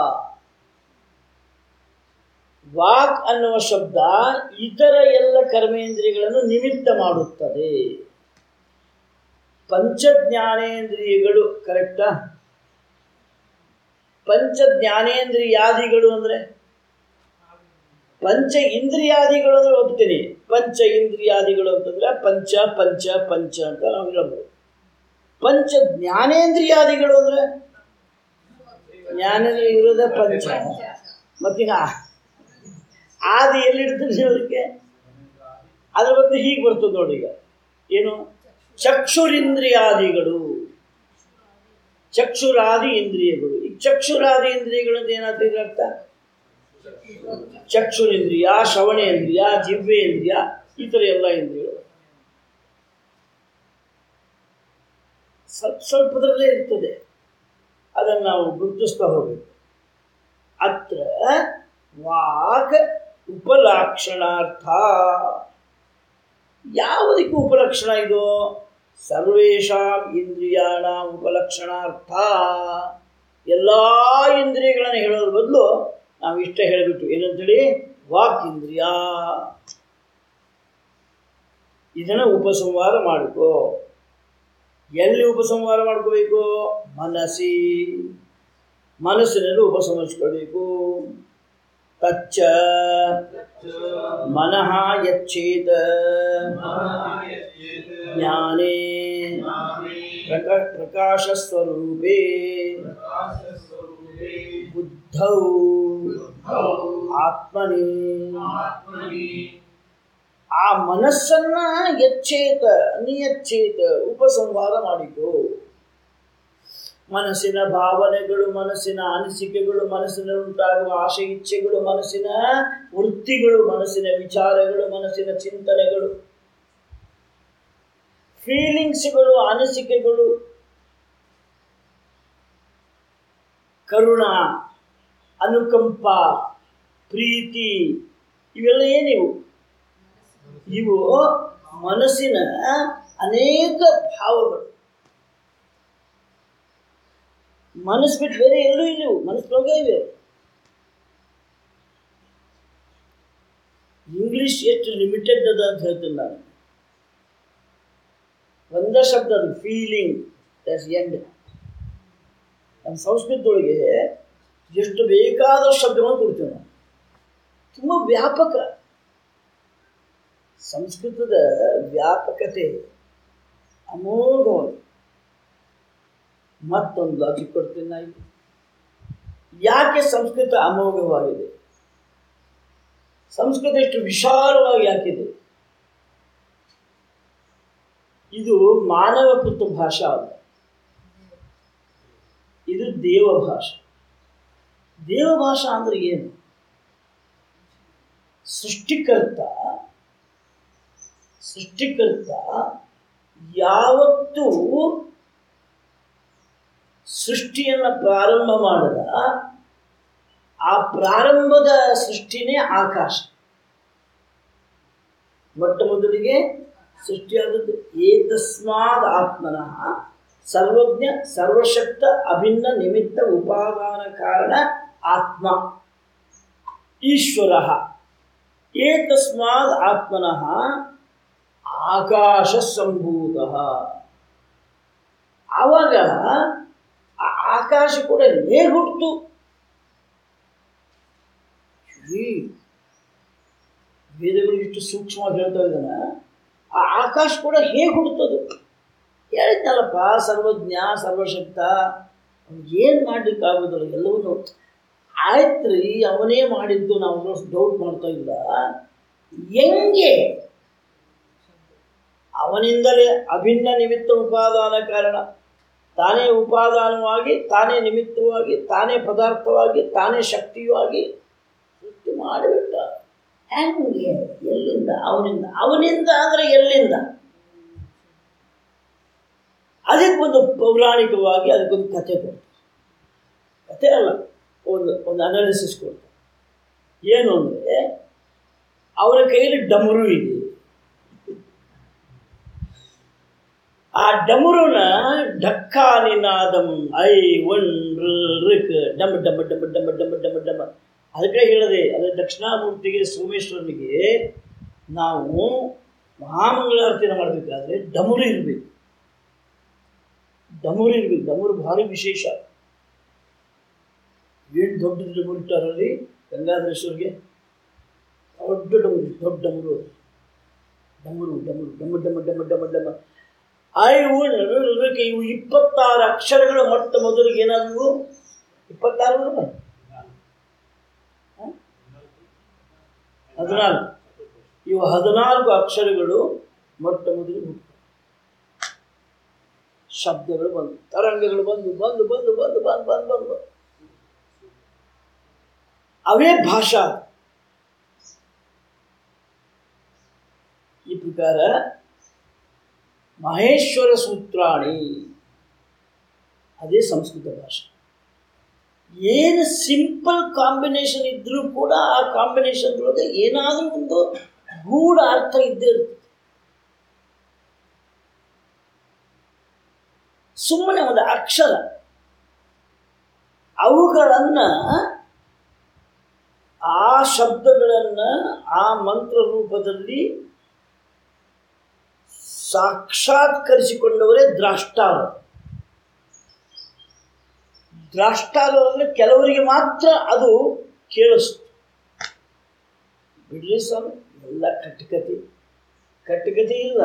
ವಾಕ್ ಅನ್ನುವ ಶಬ್ದ ಇತರ ಎಲ್ಲ ಕರ್ಮೇಂದ್ರಿಯಗಳನ್ನು ನಿಮಿತ್ತ ಮಾಡುತ್ತದೆ ಪಂಚ ಜ್ಞಾನೇಂದ್ರಿಯಗಳು ಕರೆಕ್ಟಾ ಪಂಚ ಜ್ಞಾನೇಂದ್ರಿಯಾದಿಗಳು ಅಂದರೆ ಪಂಚ ಇಂದ್ರಿಯಾದಿಗಳು ಅಂದ್ರೆ ಒಪ್ತೀನಿ ಪಂಚ ಇಂದ್ರಿಯಾದಿಗಳು ಅಂತಂದ್ರೆ ಪಂಚ ಪಂಚ ಪಂಚ ಅಂತ ನಾವು ಹೇಳ್ಬೋದು ಪಂಚ ಜ್ಞಾನೇಂದ್ರಿಯಾದಿಗಳು ಅಂದ್ರೆ ಜ್ಞಾನೇಂದ್ರಿಯ ಇರೋದೇ ಪಂಚ ಮತ್ತೀಗ ಆದಿ ಎಲ್ಲಿಡ್ತೀನಿ ಅದಕ್ಕೆ ಅದ್ರ ಬಗ್ಗೆ ಹೀಗೆ ಬರ್ತದೆ ನೋಡಿ ಈಗ ಏನು ಚಕ್ಷುರಿಂದ್ರಿಯಾದಿಗಳು ಚಕ್ಷುರಾದಿ ಇಂದ್ರಿಯಗಳು ಈ ಚಕ್ಷುರಾದಿ ಇಂದ್ರಿಯಗಳು ಅಂತ ಏನಾಗ್ತದೆ ಇದ್ರ ಅರ್ಥ ಚಕ್ಷುರೇಂದ್ರಿಯ ಶ್ರವಣೇಂದ್ರಿಯ ಜಿವ್ವೇಂದ್ರಿಯ ಈ ಥರ ಎಲ್ಲ ಇಂದ್ರಿಯಗಳು ಸ್ವಲ್ಪ ಸ್ವಲ್ಪದರಲ್ಲೇ ಇರ್ತದೆ ಅದನ್ನು ನಾವು ಗುರುತಿಸ್ತಾ ಹೋಗಬೇಕು ಅತ್ರ ವಾಕ್ ಉಪಲಕ್ಷಣಾರ್ಥ ಯಾವುದಕ್ಕೆ ಉಪಲಕ್ಷಣ ಇದು ಸರ್ವೇಷಾಂ ಇಂದ್ರಿಯಾಣ ಉಪಲಕ್ಷಣಾರ್ಥ ಎಲ್ಲ ಇಂದ್ರಿಯಗಳನ್ನು ಹೇಳೋದ್ರ ಬದಲು ನಾವು ಇಷ್ಟ ಹೇಳಿಬಿಟ್ಟು ಏನಂತೇಳಿ ವಾಕ್ ಇಂದ್ರಿಯ ಇದನ್ನು ಉಪಸಂಹಾರ ಮಾಡಿಕೋ ಎಲ್ಲಿ ಉಪಸಂಹಾರ ಮಾಡ್ಕೋಬೇಕು ಮನಸ್ಸಿ ಮನಸ್ಸಿನಲ್ಲಿ ಉಪಸಂಹರಿಸ್ಕೊಳ್ಬೇಕು ತಚ್ಚ ಮನಃ ಯಚ್ಚೇತ ಜ್ಞಾನೇ ಪ್ರಕ ಪ್ರಕಾಶ ಸ್ವರೂಪೇ ಬುದ್ಧೌ ಆತ್ಮನಿ ಆ ಮನಸ್ಸನ್ನ ಎಚ್ಚೇತ ನಿಯಚ್ಚೇತ ಉಪಸಂಹಾರ ಮಾಡಿಕೋ ಮನಸ್ಸಿನ ಭಾವನೆಗಳು ಮನಸ್ಸಿನ ಅನಿಸಿಕೆಗಳು ಮನಸ್ಸಿನಲ್ಲಿ ಉಂಟಾಗುವ ಆಶೆ ಇಚ್ಛೆಗಳು ಮನಸ್ಸಿನ ವೃತ್ತಿಗಳು ಮನಸ್ಸಿನ ವಿಚಾರಗಳು ಮನಸ್ಸಿನ ಚಿಂತನೆಗಳು ಫೀಲಿಂಗ್ಸ್ಗಳು ಅನಿಸಿಕೆಗಳು ಕರುಣ ಅನುಕಂಪ ಪ್ರೀತಿ ಇವೆಲ್ಲ ಏನಿವು ಇವು ಮನಸ್ಸಿನ ಅನೇಕ ಭಾವಗಳು ಮನಸ್ಸು ಬಿಟ್ಟು ಬೇರೆ ಎಲ್ಲೂ ಇಲ್ಲವು ಮನಸ್ಸೊಳಗೆ ಇವೆ ಇಂಗ್ಲೀಷ್ ಎಷ್ಟು ಲಿಮಿಟೆಡ್ ಅದ ಅಂತ ಹೇಳ್ತೀನಿ ನಾನು ಒಂದೇ ಶಬ್ದ ಅದು ಫೀಲಿಂಗ್ ದಟ್ಸ್ ಎಂಡ್ ನಮ್ಮ ಸಂಸ್ಕೃತದೊಳಗೆ ಎಷ್ಟು ಬೇಕಾದ ಶಬ್ದಗಳನ್ನು ಕೊಡ್ತೀವಿ ನಾವು ತುಂಬ ವ್ಯಾಪಕ ಸಂಸ್ಕೃತದ ವ್ಯಾಪಕತೆ ಅಮೋಘವಾಗಿ ಮತ್ತೊಂದು ಲಾಜಿಕ್ ಕೊಡ್ತೀನಿ ನಾನು ಯಾಕೆ ಸಂಸ್ಕೃತ ಅಮೋಘವಾಗಿದೆ ಸಂಸ್ಕೃತ ಇಷ್ಟು ವಿಶಾಲವಾಗಿ ಯಾಕಿದೆ ಇದು ಮಾನವಕೃತ ಭಾಷಾ ಅಲ್ಲ ಇದು ದೇವ ಭಾಷೆ ದೇವ ಭಾಷಾ ಅಂದ್ರೆ ಏನು ಸೃಷ್ಟಿಕರ್ತ ಸೃಷ್ಟಿಕರ್ತ ಯಾವತ್ತೂ ಸೃಷ್ಟಿಯನ್ನು ಪ್ರಾರಂಭ ಮಾಡಿದ ಆ ಪ್ರಾರಂಭದ ಸೃಷ್ಟಿನೇ ಆಕಾಶ ಮೊಟ್ಟ ಮೊದಲಿಗೆ ಸೃಷ್ಟಿಯಾದದ್ದು ಏತಸ್ಮಾದ್ ಆತ್ಮನಃ ಸರ್ವಜ್ಞ ಸರ್ವಶಕ್ತ ಅಭಿನ್ನ ನಿಮಿತ್ತ ಉಪಾದಾನ ಕಾರಣ ಆತ್ಮ ಈಶ್ವರ ಏತಸ್ಮಾದ್ ಆತ್ಮನಃ ಆಕಾಶ ಸಂಭೂತ ಆವಾಗ ಆ ಆಕಾಶ ಕೂಡ ಹೇಗೆ ಹುಟ್ಟಿತು ಈ ವೇದಗಳು ಇಷ್ಟು ಸೂಕ್ಷ್ಮವಾಗಿ ಹೇಳ್ತಾ ಇದ್ದಾನ ಆ ಆಕಾಶ ಕೂಡ ಹೇಗೆ ಹುಡ್ತದು ಹೇಳಿದ್ನಲ್ಲಪ್ಪ ಸರ್ವಜ್ಞ ಸರ್ವಶಕ್ತ ಏನು ಮಾಡ್ಲಿಕ್ಕಾಗೋದಿಲ್ಲ ಎಲ್ಲವನ್ನೂ ಆಯ್ತು ರೀ ಅವನೇ ಮಾಡಿದ್ದು ನಾವು ಡೌಟ್ ಮಾಡ್ತಾ ಇಲ್ಲ ಹೆಂಗೆ ಅವನಿಂದಲೇ ಅಭಿನ್ನ ನಿಮಿತ್ತ ಉಪಾದಾನ ಕಾರಣ ತಾನೇ ಉಪಾದಾನವಾಗಿ ತಾನೇ ನಿಮಿತ್ತವಾಗಿ ತಾನೇ ಪದಾರ್ಥವಾಗಿ ತಾನೇ ಶಕ್ತಿಯಾಗಿ ಸೃಷ್ಟಿ ಮಾಡಿಬಿಟ್ಟ ಹೆಂಗೆ ಎಲ್ಲಿಂದ ಅವನಿಂದ ಅವನಿಂದ ಅಂದರೆ ಎಲ್ಲಿಂದ ಅದಕ್ಕೊಂದು ಪೌರಾಣಿಕವಾಗಿ ಅದಕ್ಕೊಂದು ಕಥೆ ಕೊಡ್ತಾರೆ ಕಥೆ ಅಲ್ಲ ಒಂದು ಒಂದು ಅನಾಲಿಸಿಸ್ ಕೊಡ್ತಾರೆ ಏನು ಅಂದರೆ ಅವರ ಕೈಯಲ್ಲಿ ಡಮರು ಇದೆ ಆ ಡಮರುನ ಢಕ್ಕಾನಿನಾದಂ ಐ ಒನ್ ಋಕ್ ಡಮ ಡಮ ಡಮ ಡಮ ಡಮ ಡಮ ಡಮ ಅದಕ್ಕೆ ಹೇಳಿದೆ ಅದು ದಕ್ಷಿಣಾಮೂರ್ತಿಗೆ ಸೋಮೇಶ್ವರನಿಗೆ ನಾವು ಮಹಾಮಂಗಳಾರತಿನ ಮಾಡಬೇಕಾದ್ರೆ ಡಮರು ಇರಬೇಕು ಡಮರು ಇರಬೇಕು ಡಮರು ಭಾರಿ ವಿಶೇಷ ಏನು ದೊಡ್ಡ ಡಮರು ಇಟ್ಟಾರಲ್ಲಿ ಗಂಗಾಧರೇಶ್ವರಿಗೆ ದೊಡ್ಡ ಡಮರು ದೊಡ್ಡ ಡಮರು ಡಮರು ಡಮರು ಡಮ ಡಮ ಡಮ ಡಮ ಡಮ ಐ ವುಡ್ ಇವು ಇಪ್ಪತ್ತಾರು ಅಕ್ಷರಗಳು ಮೊಟ್ಟ ಮೊದಲಿಗೆ ಏನಾದವು ಇಪ್ಪತ್ತಾರು ಅಲ್ವಾ? ಹ? ಹದಿನಾಲ್ಕು ಇವು ಹದಿನಾಲ್ಕು ಅಕ್ಷರಗಳು ಮೊಟ್ಟ ಮೊದಲಿಗೆ ಹುಟ್ಟು ಶಬ್ದಗಳು ಬಂದು ತರಂಗಗಳು ಬಂದು ಬಂದು ಬಂದು ಬಂದು ಬಂದು ಬಂದು ಬಂದು ಅವೇ ಭಾಷಾ ಈ ಪ್ರಕಾರ ಮಹೇಶ್ವರ ಸೂತ್ರಾಣಿ ಅದೇ ಸಂಸ್ಕೃತ ಭಾಷೆ ಏನು ಸಿಂಪಲ್ ಕಾಂಬಿನೇಷನ್ ಇದ್ರೂ ಕೂಡ ಆ ಕಾಂಬಿನೇಷನ್ ಒಳಗೆ ಏನಾದರೂ ಒಂದು ಗೂಢ ಅರ್ಥ ಇದ್ದೇ ಇರುತ್ತೆ ಸುಮ್ಮನೆ ಒಂದು ಅಕ್ಷರ ಅವುಗಳನ್ನು ಆ ಶಬ್ದಗಳನ್ನು ಆ ಮಂತ್ರ ರೂಪದಲ್ಲಿ ಸಾಕ್ಷಾತ್ಕರಿಸಿಕೊಂಡವರೇ ದ್ರಾಷ್ಟಾರ ದ್ರಾಷ್ಟಾರ ಅಂದರೆ ಕೆಲವರಿಗೆ ಮಾತ್ರ ಅದು ಕೇಳಿಸ್ತು ಬಿಡ್ರಿ ಸ್ವಾಮಿ ಎಲ್ಲ ಕಟ್ಟುಕತೆ ಕಟ್ಟುಕತೆ ಇಲ್ಲ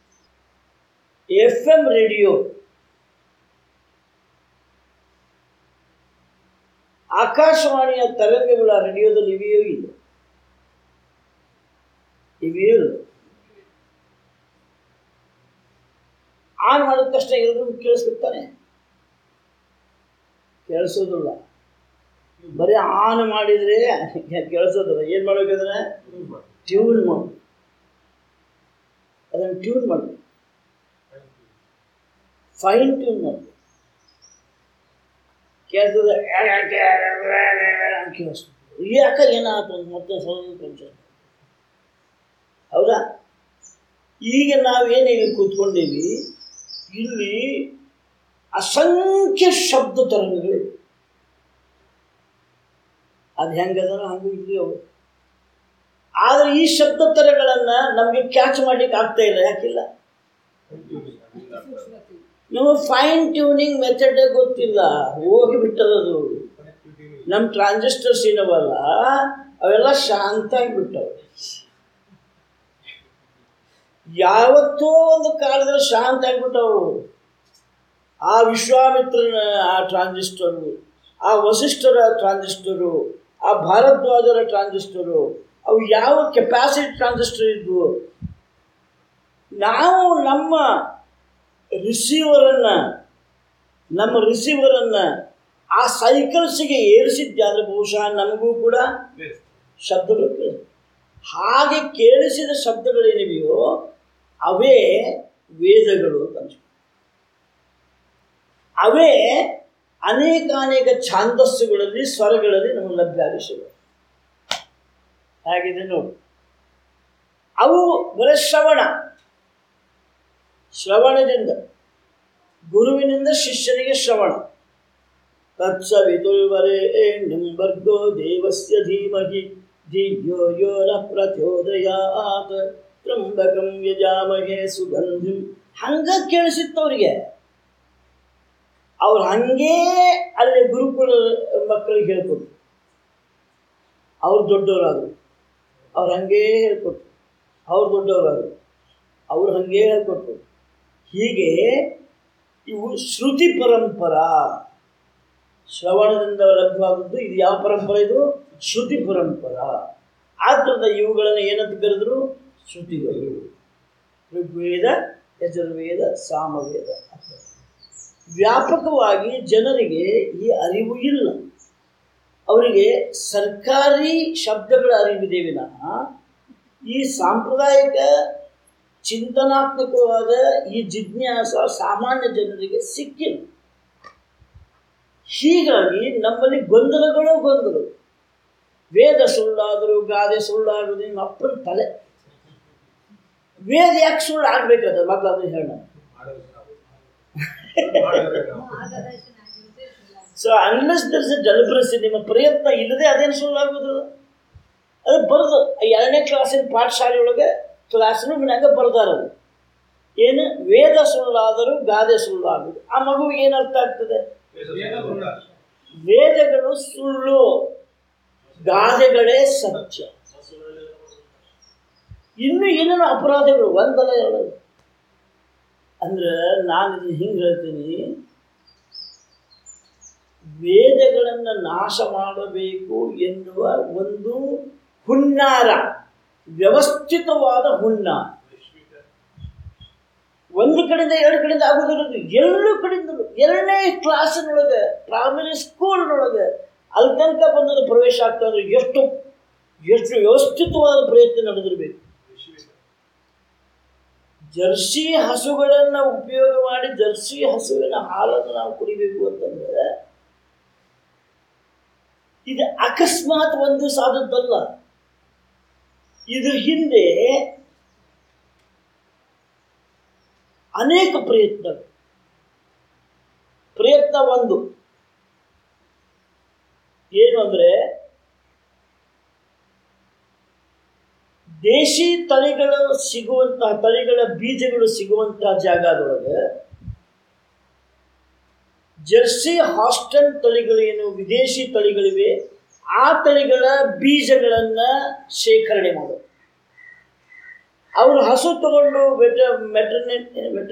ಎಫ್ ಎಂ ರೇಡಿಯೋ ಆಕಾಶವಾಣಿಯ ತರಂಗಗಳು ಆ ರೇಡಿಯೋದಲ್ಲಿ ಇವೆಯೋ ಇಲ್ಲ ಇವೆಯೋ ಇಲ್ಲ ಆನ್ ಮಾಡಿದ ತಕ್ಷಣ ಎಲ್ರಿಗೂ ಕೇಳಿಸ್ಬಿಡ್ತಾನೆ ಕೇಳಿಸೋದಿಲ್ಲ ಬರೀ ಆನ್ ಮಾಡಿದರೆ ಕೇಳಿಸೋದಿಲ್ಲ ಏನು ಮಾಡ್ಬೇಕಂದ್ರೆ ಟ್ಯೂನ್ ಮಾಡಿ ಅದನ್ನು ಟ್ಯೂನ್ ಮಾಡಬೇಕು ಫೈನ್ ಟ್ಯೂನ್ ಮಾಡಬೇಕು ಕೇಳ್ತದೆ ಕೇಳಿಸ್ತದೆ ಯಾಕೆ ಏನಾಯ್ತು ಅಂತ ಮತ್ತೆ ಸ್ವಲ್ಪ ಒಂಚೂರು. ಹೌದಾ ಈಗ ನಾವೇನು ಇಲ್ಲಿ ಕೂತ್ಕೊಂಡೀವಿ ಇಲ್ಲಿ ಅಸಂಖ್ಯ ಶಬ್ದ ತರಂಗಗಳಿವೆ ಅದು ಹೆಂಗದ ಹಂಗೂ ಇಲ್ಲಿ ಅವು ಆದರೆ ಈ ಶಬ್ದ ಥರಗಳನ್ನು ನಮಗೆ ಕ್ಯಾಚ್ ಮಾಡ್ಲಿಕ್ಕೆ ಆಗ್ತಾ ಇಲ್ಲ ಯಾಕಿಲ್ಲ ನಮಗೆ ಫೈನ್ ಟ್ಯೂನಿಂಗ್ ಮೆಥಡ್ ಗೊತ್ತಿಲ್ಲ ಹೋಗಿ ಬಿಟ್ಟದದು ನಮ್ಮ ಟ್ರಾನ್ಸಿಸ್ಟರ್ಸ್ ಏನವಲ್ಲ ಅವೆಲ್ಲ ಶಾಂತ ಆಗಿಬಿಟ್ಟವು ಯಾವತ್ತೋ ಒಂದು ಕಾಲದಲ್ಲಿ ಶಾಂತ ಆಗಿಬಿಟ್ಟವು ಆ ವಿಶ್ವಾಮಿತ್ರನ ಆ ಟ್ರಾನ್ಸಿಸ್ಟರು ಆ ವಸಿಷ್ಠರ ಟ್ರಾನ್ಸಿಸ್ಟರು ಆ ಭಾರದ್ವಾಜರ ಟ್ರಾನ್ಸಿಸ್ಟರು ಅವು ಯಾವ ಕೆಪಾಸಿಟಿ ಟ್ರಾನ್ಸಿಸ್ಟರ್ ಇದ್ವು ನಾವು ನಮ್ಮ ರಿಸೀವರನ್ನು ನಮ್ಮ ರಿಸೀವರನ್ನು ಆ ಸೈಕಲ್ಸಿಗೆ ಏರಿಸಿದ್ದಾದ್ರೆ ಬಹುಶಃ ನಮಗೂ ಕೂಡ ಶಬ್ದಗಳು ಕೇಳಿ ಹಾಗೆ ಕೇಳಿಸಿದ ಶಬ್ದಗಳೇನಿವೆಯೋ ಅವೇ ವೇದಗಳು ಅಂತ ಅನ್ಸ್ಕೊಳ್ತಾರೆ. ಅವೇ ಅನೇಕ ಅನೇಕ ಛಾಂದಸ್ಸುಗಳಲ್ಲಿ ಸ್ವರಗಳಲ್ಲಿ ನಮಗೆ ಲಭ್ಯ ಆಗಿಸಿವೆ ಹಾಗಿದೆ ನೋಡಿ ಅವು ಬರೀ ಶ್ರವಣ ಶ್ರವಣದಿಂದ ಗುರುವಿನಿಂದ ಶಿಷ್ಯನಿಗೆ ಶ್ರವಣ ತತ್ಸವಿತುರ್ವರೆ ನಿಂಬರ್ಗೋ ದೇವಸ್ಯ ಧೀಮಹಿ ಧಿಯೋ ಯೋ ನ ಪ್ರಚೋದಯಾತ್ ತ್ರಂಬಕಂ ಯಜಾಮಹೇ ಸುಗಂಧಿಂ ಹಂಗ ಕೇಳಿಸಿತ್ತು ಅವರಿಗೆ ಅವ್ರು ಹಂಗೇ ಅಲ್ಲಿ ಗುರುಕುಲ ಮಕ್ಕಳಿಗೆ ಹೇಳ್ಕೊಟ್ರು ಅವ್ರು ದೊಡ್ಡವರಾದರು ಅವ್ರು ಹಂಗೇ ಹೇಳ್ಕೊಟ್ರು ಅವ್ರು ದೊಡ್ಡವರಾದರು ಅವ್ರು ಹಂಗೇ ಹೇಳ್ಕೊಟ್ರು ಹೀಗೆ ಇವು ಶ್ರುತಿ ಪರಂಪರ ಶ್ರವಣದಿಂದ ಲಭ್ಯವಾದದ್ದು ಇದು ಯಾವ ಪರಂಪರೆ ಇದು ಶ್ರುತಿ ಪರಂಪರ ಆದ್ದರಿಂದ ಇವುಗಳನ್ನು ಏನಂತ ಕರೆದ್ರು ಶ್ರುತಿಗಳು ಋಗ್ವೇದ ಯಜುರ್ವೇದ ಸಾಮವೇದ ಅಥವಾ ವ್ಯಾಪಕವಾಗಿ ಜನರಿಗೆ ಈ ಅರಿವು ಇಲ್ಲ ಅವರಿಗೆ ಸರ್ಕಾರಿ ಶಬ್ದಗಳ ಅರಿವಿದೆ ವಿನಃ ಈ ಸಾಂಪ್ರದಾಯಿಕ ಚಿಂತನಾತ್ಮಕವಾದ ಈ ಜಿಜ್ಞಾಸ ಸಾಮಾನ್ಯ ಜನರಿಗೆ ಸಿಕ್ಕಿಲ್ಲ ಹೀಗಾಗಿ ನಮ್ಮಲ್ಲಿ ಗೊಂದಲಗಳು ಗೊಂದಲ ವೇದ ಸುಳ್ಳಾದರೂ ಗಾದೆ ಸುಳ್ಳಾಗೋದು ನಿಮ್ಮ ಅಪ್ಪನ ತಲೆ ವೇದ ಯಾಕೆ ಸುಳ್ಳು ಆಗ್ಬೇಕದ ಮೊದಲು ಅದು ಹೇಳೋಣ ಸೊ ಅನ್ಲೆಸ್ ದರ್ಸ್ ಡೆಲಿಬ್ರಸಿ ನಿಮ್ಮ ಪ್ರಯತ್ನ ಇಲ್ಲದೆ ಅದೇನು ಸುಳ್ಳಾಗೋದಿಲ್ಲ ಅದು ಬರೆದು ಎರಡನೇ ಕ್ಲಾಸಿನ ಪಾಠಶಾಲೆಯೊಳಗೆ ಕ್ಲಾಸ್ ರೂಮ್ನಾಗ ಬರ್ದಾರ ಅದು ಏನು ವೇದ ಸುಳ್ಳಾದರೂ ಗಾದೆ ಸುಳ್ಳಾಗುದು ಆ ಮಗುವಿಗೆ ಏನು ಅರ್ಥ ಆಗ್ತದೆ ವೇದಗಳು ಸುಳ್ಳು ಗಾದೆಗಳೇ ಸತ್ಯ ಇನ್ನು ಏನೇನು ಅಪರಾಧಗಳು ಒಂದಲ್ಲ ಎರಡು ಅಂದ್ರೆ ನಾನು ಇದನ್ನ ಹಿಂಗೆ ಹೇಳ್ತೀನಿ ವೇದಗಳನ್ನು ನಾಶ ಮಾಡಬೇಕು ಎನ್ನುವ ಒಂದು ಹುನ್ನಾರ ವ್ಯವಸ್ಥಿತವಾದ ಹುನ್ನಾರ ಒಂದು ಕಡೆಯಿಂದ ಎರಡು ಕಡೆಯಿಂದ ಆಗೋದಿರೋದು ಎರಡು ಕಡೆಯಿಂದಲೂ ಎರಡನೇ ಕ್ಲಾಸಿನೊಳಗೆ ಪ್ರೈಮರಿ ಸ್ಕೂಲ್ನೊಳಗೆ ಅಲ್ಲಿ ತನಕ ಬಂದದ್ದು ಪ್ರವೇಶ ಆಗ್ತಾ ಅಂದ್ರೆ ಎಷ್ಟು ಎಷ್ಟು ವ್ಯವಸ್ಥಿತವಾದ ಪ್ರಯತ್ನ ನಡೆದಿರಬೇಕು ಜರ್ಸಿ ಹಸುಗಳನ್ನು ಉಪಯೋಗ ಮಾಡಿ ಜರ್ಸಿ ಹಸುವಿನ ಹಾಲನ್ನು ನಾವು ಕುಡಿಬೇಕು ಅಂತಂದ್ರೆ ಇದು ಅಕಸ್ಮಾತ್ ಒಂದು ದಿವಸ ಆದದ್ದಲ್ಲ ಇದು ಹಿಂದೆ ಅನೇಕ ಪ್ರಯತ್ನ ಪ್ರಯತ್ನ ಒಂದು ಏನು ಅಂದರೆ ದೇಶಿ ತಳಿಗಳು ಸಿಗುವಂತಹ ತಳಿಗಳ ಬೀಜಗಳು ಸಿಗುವಂತಹ ಜಾಗದೊಳಗೆ ಜರ್ಸಿ ಹಾಸ್ಟನ್ ತಳಿಗಳೇನು ವಿದೇಶಿ ತಳಿಗಳಿವೆ ಆ ತಳಿಗಳ ಬೀಜಗಳನ್ನು ಶೇಖರಣೆ ಮಾಡೋದು ಅವರು ಹಸು ತಗೊಂಡು ವೆಟ ಮೆಟರ್ನೆಟ್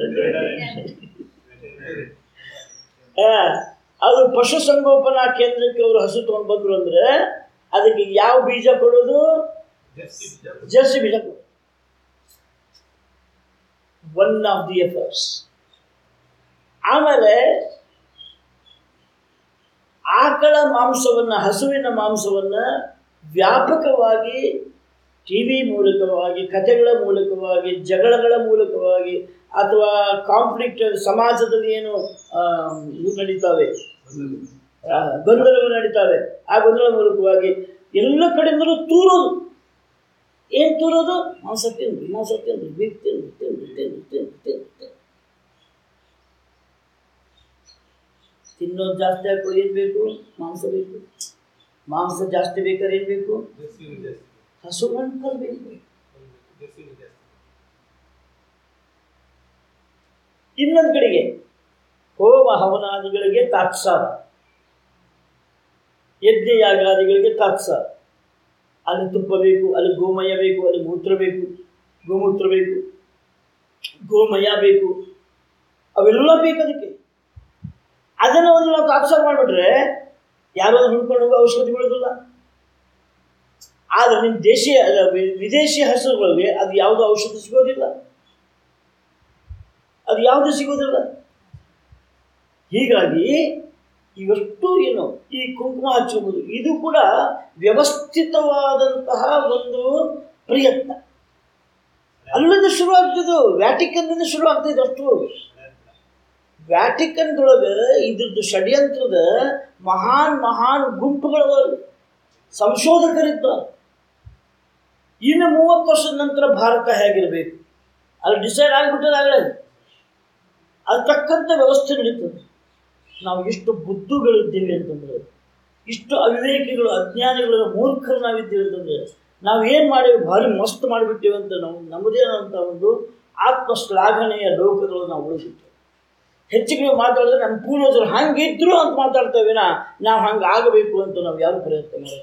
ಅದು ಪಶುಸಂಗೋಪನಾ ಕೇಂದ್ರಕ್ಕೆ ಅವರು ಹಸು ತಗೊಂಡು ಬಂದರು ಅಂದರೆ ಅದಕ್ಕೆ ಯಾವ ಬೀಜ ಕೊಡೋದು ಜರ್ಸಿ ಬೀಜ ಕೊಡೋದು ಒನ್ ಆಫ್ ದಿ ಎಫರ್ಟ್ಸ್ ಆಮೇಲೆ ಆಕಳ ಮಾಂಸವನ್ನು ಹಸುವಿನ ಮಾಂಸವನ್ನು ವ್ಯಾಪಕವಾಗಿ ಟಿ ವಿ ಮೂಲಕವಾಗಿ ಕಥೆಗಳ ಮೂಲಕವಾಗಿ ಜಗಳಗಳ ಮೂಲಕವಾಗಿ ಅಥವಾ ಕಾನ್ಫ್ಲಿಕ್ಟ್ ಸಮಾಜದಲ್ಲಿ ಏನು ಆ, ಇವು ನಡೀತಾವೆ ಆ, ಗೊಂದಲಗಳು ನಡೀತಾವೆ ಆ ಗೊಂದಲ ಮೂಲಕವಾಗಿ ಎಲ್ಲ ಕಡೆಯಿಂದಲೂ ತೂರೋದು ಏನು ತೂರೋದು ಮಾಂಸ ತಿಂದು ಮಾಂಸ ತಿಂದು ಬೀಗ್ ತಿಂದು ತಿಂದು ತಿಂದು ತಿಂದು ತಿಂದು ತಿಂದು ತಿನ್ನೋದು ಜಾಸ್ತಿ ಹಾಕೊಳ್ಳಿ ಏನು ಬೇಕು ಮಾಂಸ ಬೇಕು ಮಾಂಸ ಜಾಸ್ತಿ ಬೇಕಾದ್ರೆ ಏನು ಬೇಕು ಹಸುಗಳನ್ನು ಕಲ್ಬೇಕು ಜರ್ಸಿ ಜಾಸ್ತಿ ಇನ್ನೊಂದು ಕಡೆಗೆ ಹೋಮ ಹವನಾದಿಗಳಿಗೆ ತಾತ್ಸಾರ ಯಜ್ಞ ಯಾಗಾದಿಗಳಿಗೆ ತಾತ್ಸಾರ ಅಲ್ಲಿ ತುಪ್ಪ ಬೇಕು ಅಲ್ಲಿ ಗೋಮಯ ಬೇಕು ಅಲ್ಲಿ ಮೂತ್ರ ಬೇಕು ಗೋಮೂತ್ರ ಬೇಕು ಗೋಮಯ ಬೇಕು ಅವೆಲ್ಲ ಬೇಕು ಅದಕ್ಕೆ ಅದನ್ನು ಒಂದು ನಾವು ತಾತ್ಸಾರ ಮಾಡಿಬಿಟ್ರೆ ಯಾರು ಅದನ್ನು ಹುಡ್ಕೊಂಡು ಹೋಗೋ ಔಷಧಿ ಬೀಳೋದಿಲ್ಲ ಆದರೆ ನಿಮ್ಮ ದೇಶೀಯ ಅಲ್ಲ, ವಿ- ವಿದೇಶಿ ಹಸುಗಳಿಗೆ ಅದು ಯಾವುದೋ ಔಷಧಿ ಸಿಗೋದಿಲ್ಲ ಅದು ಯಾವುದು ಸಿಗೋದಿಲ್ಲ ಹೀಗಾಗಿ ಇವಷ್ಟು ಏನು ಈ ಕುಂಕುಮ ಹಚ್ಚುವುದು ಇದು ಕೂಡ ವ್ಯವಸ್ಥಿತವಾದಂತಹ ಒಂದು ಪ್ರಯತ್ನ ಅಲ್ಲಿಂದ ಶುರು ಆಗ್ತಿದ್ದು ವ್ಯಾಟಿಕನ್ನಿಂದ ಶುರು ಆಗ್ತಿದ್ದು ಅಷ್ಟು ವ್ಯಾಟಿಕನ್ದೊಳಗೆ ಇದ್ರದ್ದು ಷಡ್ಯಂತ್ರದ ಮಹಾನ್ ಮಹಾನ್ ಗುಂಪುಗಳು ಸಂಶೋಧಕರಿದ್ದಾರೆ ಇನ್ನು ಮೂವತ್ತು ವರ್ಷದ ನಂತರ ಭಾರತ ಹೇಗಿರಬೇಕು ಅಲ್ಲಿ ಡಿಸೈಡ್ ಆಗಿಬಿಟ್ಟದಾಗಲೇ ಅದು ತಕ್ಕಂಥ ವ್ಯವಸ್ಥೆ ನಡೀತದೆ ನಾವು ಎಷ್ಟು ಬುದ್ಧುಗಳಿದ್ದೀವಿ ಅಂತಂದರೆ ಇಷ್ಟು ಅವಿವೇಕಿಗಳು ಅಜ್ಞಾನಿಗಳು ಮೂರ್ಖರು ನಾವಿದ್ದೀವಿ ಅಂತಂದರೆ ನಾವು ಏನು ಮಾಡೀವಿ ಭಾರಿ ಮಸ್ತ್ ಮಾಡಿಬಿಟ್ಟಿವಿ ಅಂತ ನಾವು ನಮ್ಮದೇ ಆದಂಥ ಒಂದು ಆತ್ಮ ಶ್ಲಾಘನೆಯ ಲೋಕದೊಳಗೆ ನಾವು ಉಳಿಸಿದ್ದೇವೆ ಹೆಚ್ಚಿಗೆ ನೀವು ಮಾತಾಡಿದ್ರೆ ನಮ್ಮ ಪೂರ್ವಜರು ಹಂಗಿದ್ರು ಅಂತ ಮಾತಾಡ್ತೇವಿನ ನಾವು ಹಂಗೆ ಆಗಬೇಕು ಅಂತ ನಾವು ಯಾರು ಪ್ರಯತ್ನ ಮಾಡೋದು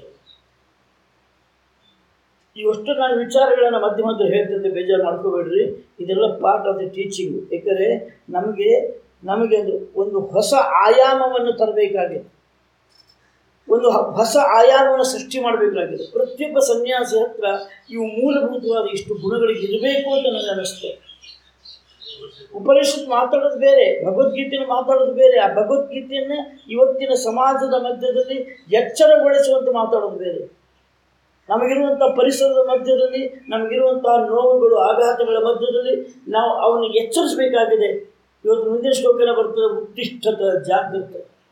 ಇವಷ್ಟು ನಾನು ವಿಚಾರಗಳನ್ನು ಮಧ್ಯ ಮಧ್ಯ ಹೇಳ್ತಿದ್ದೆ ಬೇಜಾರು ಮಾಡ್ಕೋಬೇಡ್ರಿ ಇದೆಲ್ಲ ಪಾರ್ಟ್ ಆಫ್ ದಿ ಟೀಚಿಂಗು ಏಕೆಂದರೆ ನಮಗೆ ನಮಗೆ ಒಂದು ಒಂದು ಹೊಸ ಆಯಾಮವನ್ನು ತರಬೇಕಾಗಿದೆ ಒಂದು ಹ- ಹೊಸ ಆಯಾಮವನ್ನು ಸೃಷ್ಟಿ ಮಾಡಬೇಕಾಗಿದೆ ಪ್ರತಿಯೊಬ್ಬ ಸನ್ಯಾಸಿ ಹತ್ರ ಇವು ಮೂಲಭೂತವಾದ ಇಷ್ಟು ಗುಣಗಳಿಗೆ ಇರಬೇಕು ಅಂತ ನನಗೆ ಅನ್ನಿಸ್ತದೆ ಉಪನಿಷತ್ ಮಾತಾಡೋದು ಬೇರೆ ಭಗವದ್ಗೀತೆಯನ್ನು ಮಾತಾಡೋದು ಬೇರೆ ಆ ಭಗವದ್ಗೀತೆಯನ್ನು ಇವತ್ತಿನ ಸಮಾಜದ ಮಧ್ಯದಲ್ಲಿ ಎಚ್ಚರಗೊಳಿಸುವಂತೆ ಮಾತಾಡೋದು ಬೇರೆ ನಮಗಿರುವಂಥ ಪರಿಸರದ ಮಧ್ಯದಲ್ಲಿ ನಮಗಿರುವಂತಹ ನೋವುಗಳು ಆಘಾತಗಳ ಮಧ್ಯದಲ್ಲಿ ನಾವು ಅವನಿಗೆ ಎಚ್ಚರಿಸಬೇಕಾಗಿದೆ ಇವತ್ತು ಮುಂದಿನ ಶ್ಲೋಕನ ಬರ್ತದೆ ಉತ್ತಿಷ್ಠತ ಜಾಗೃತ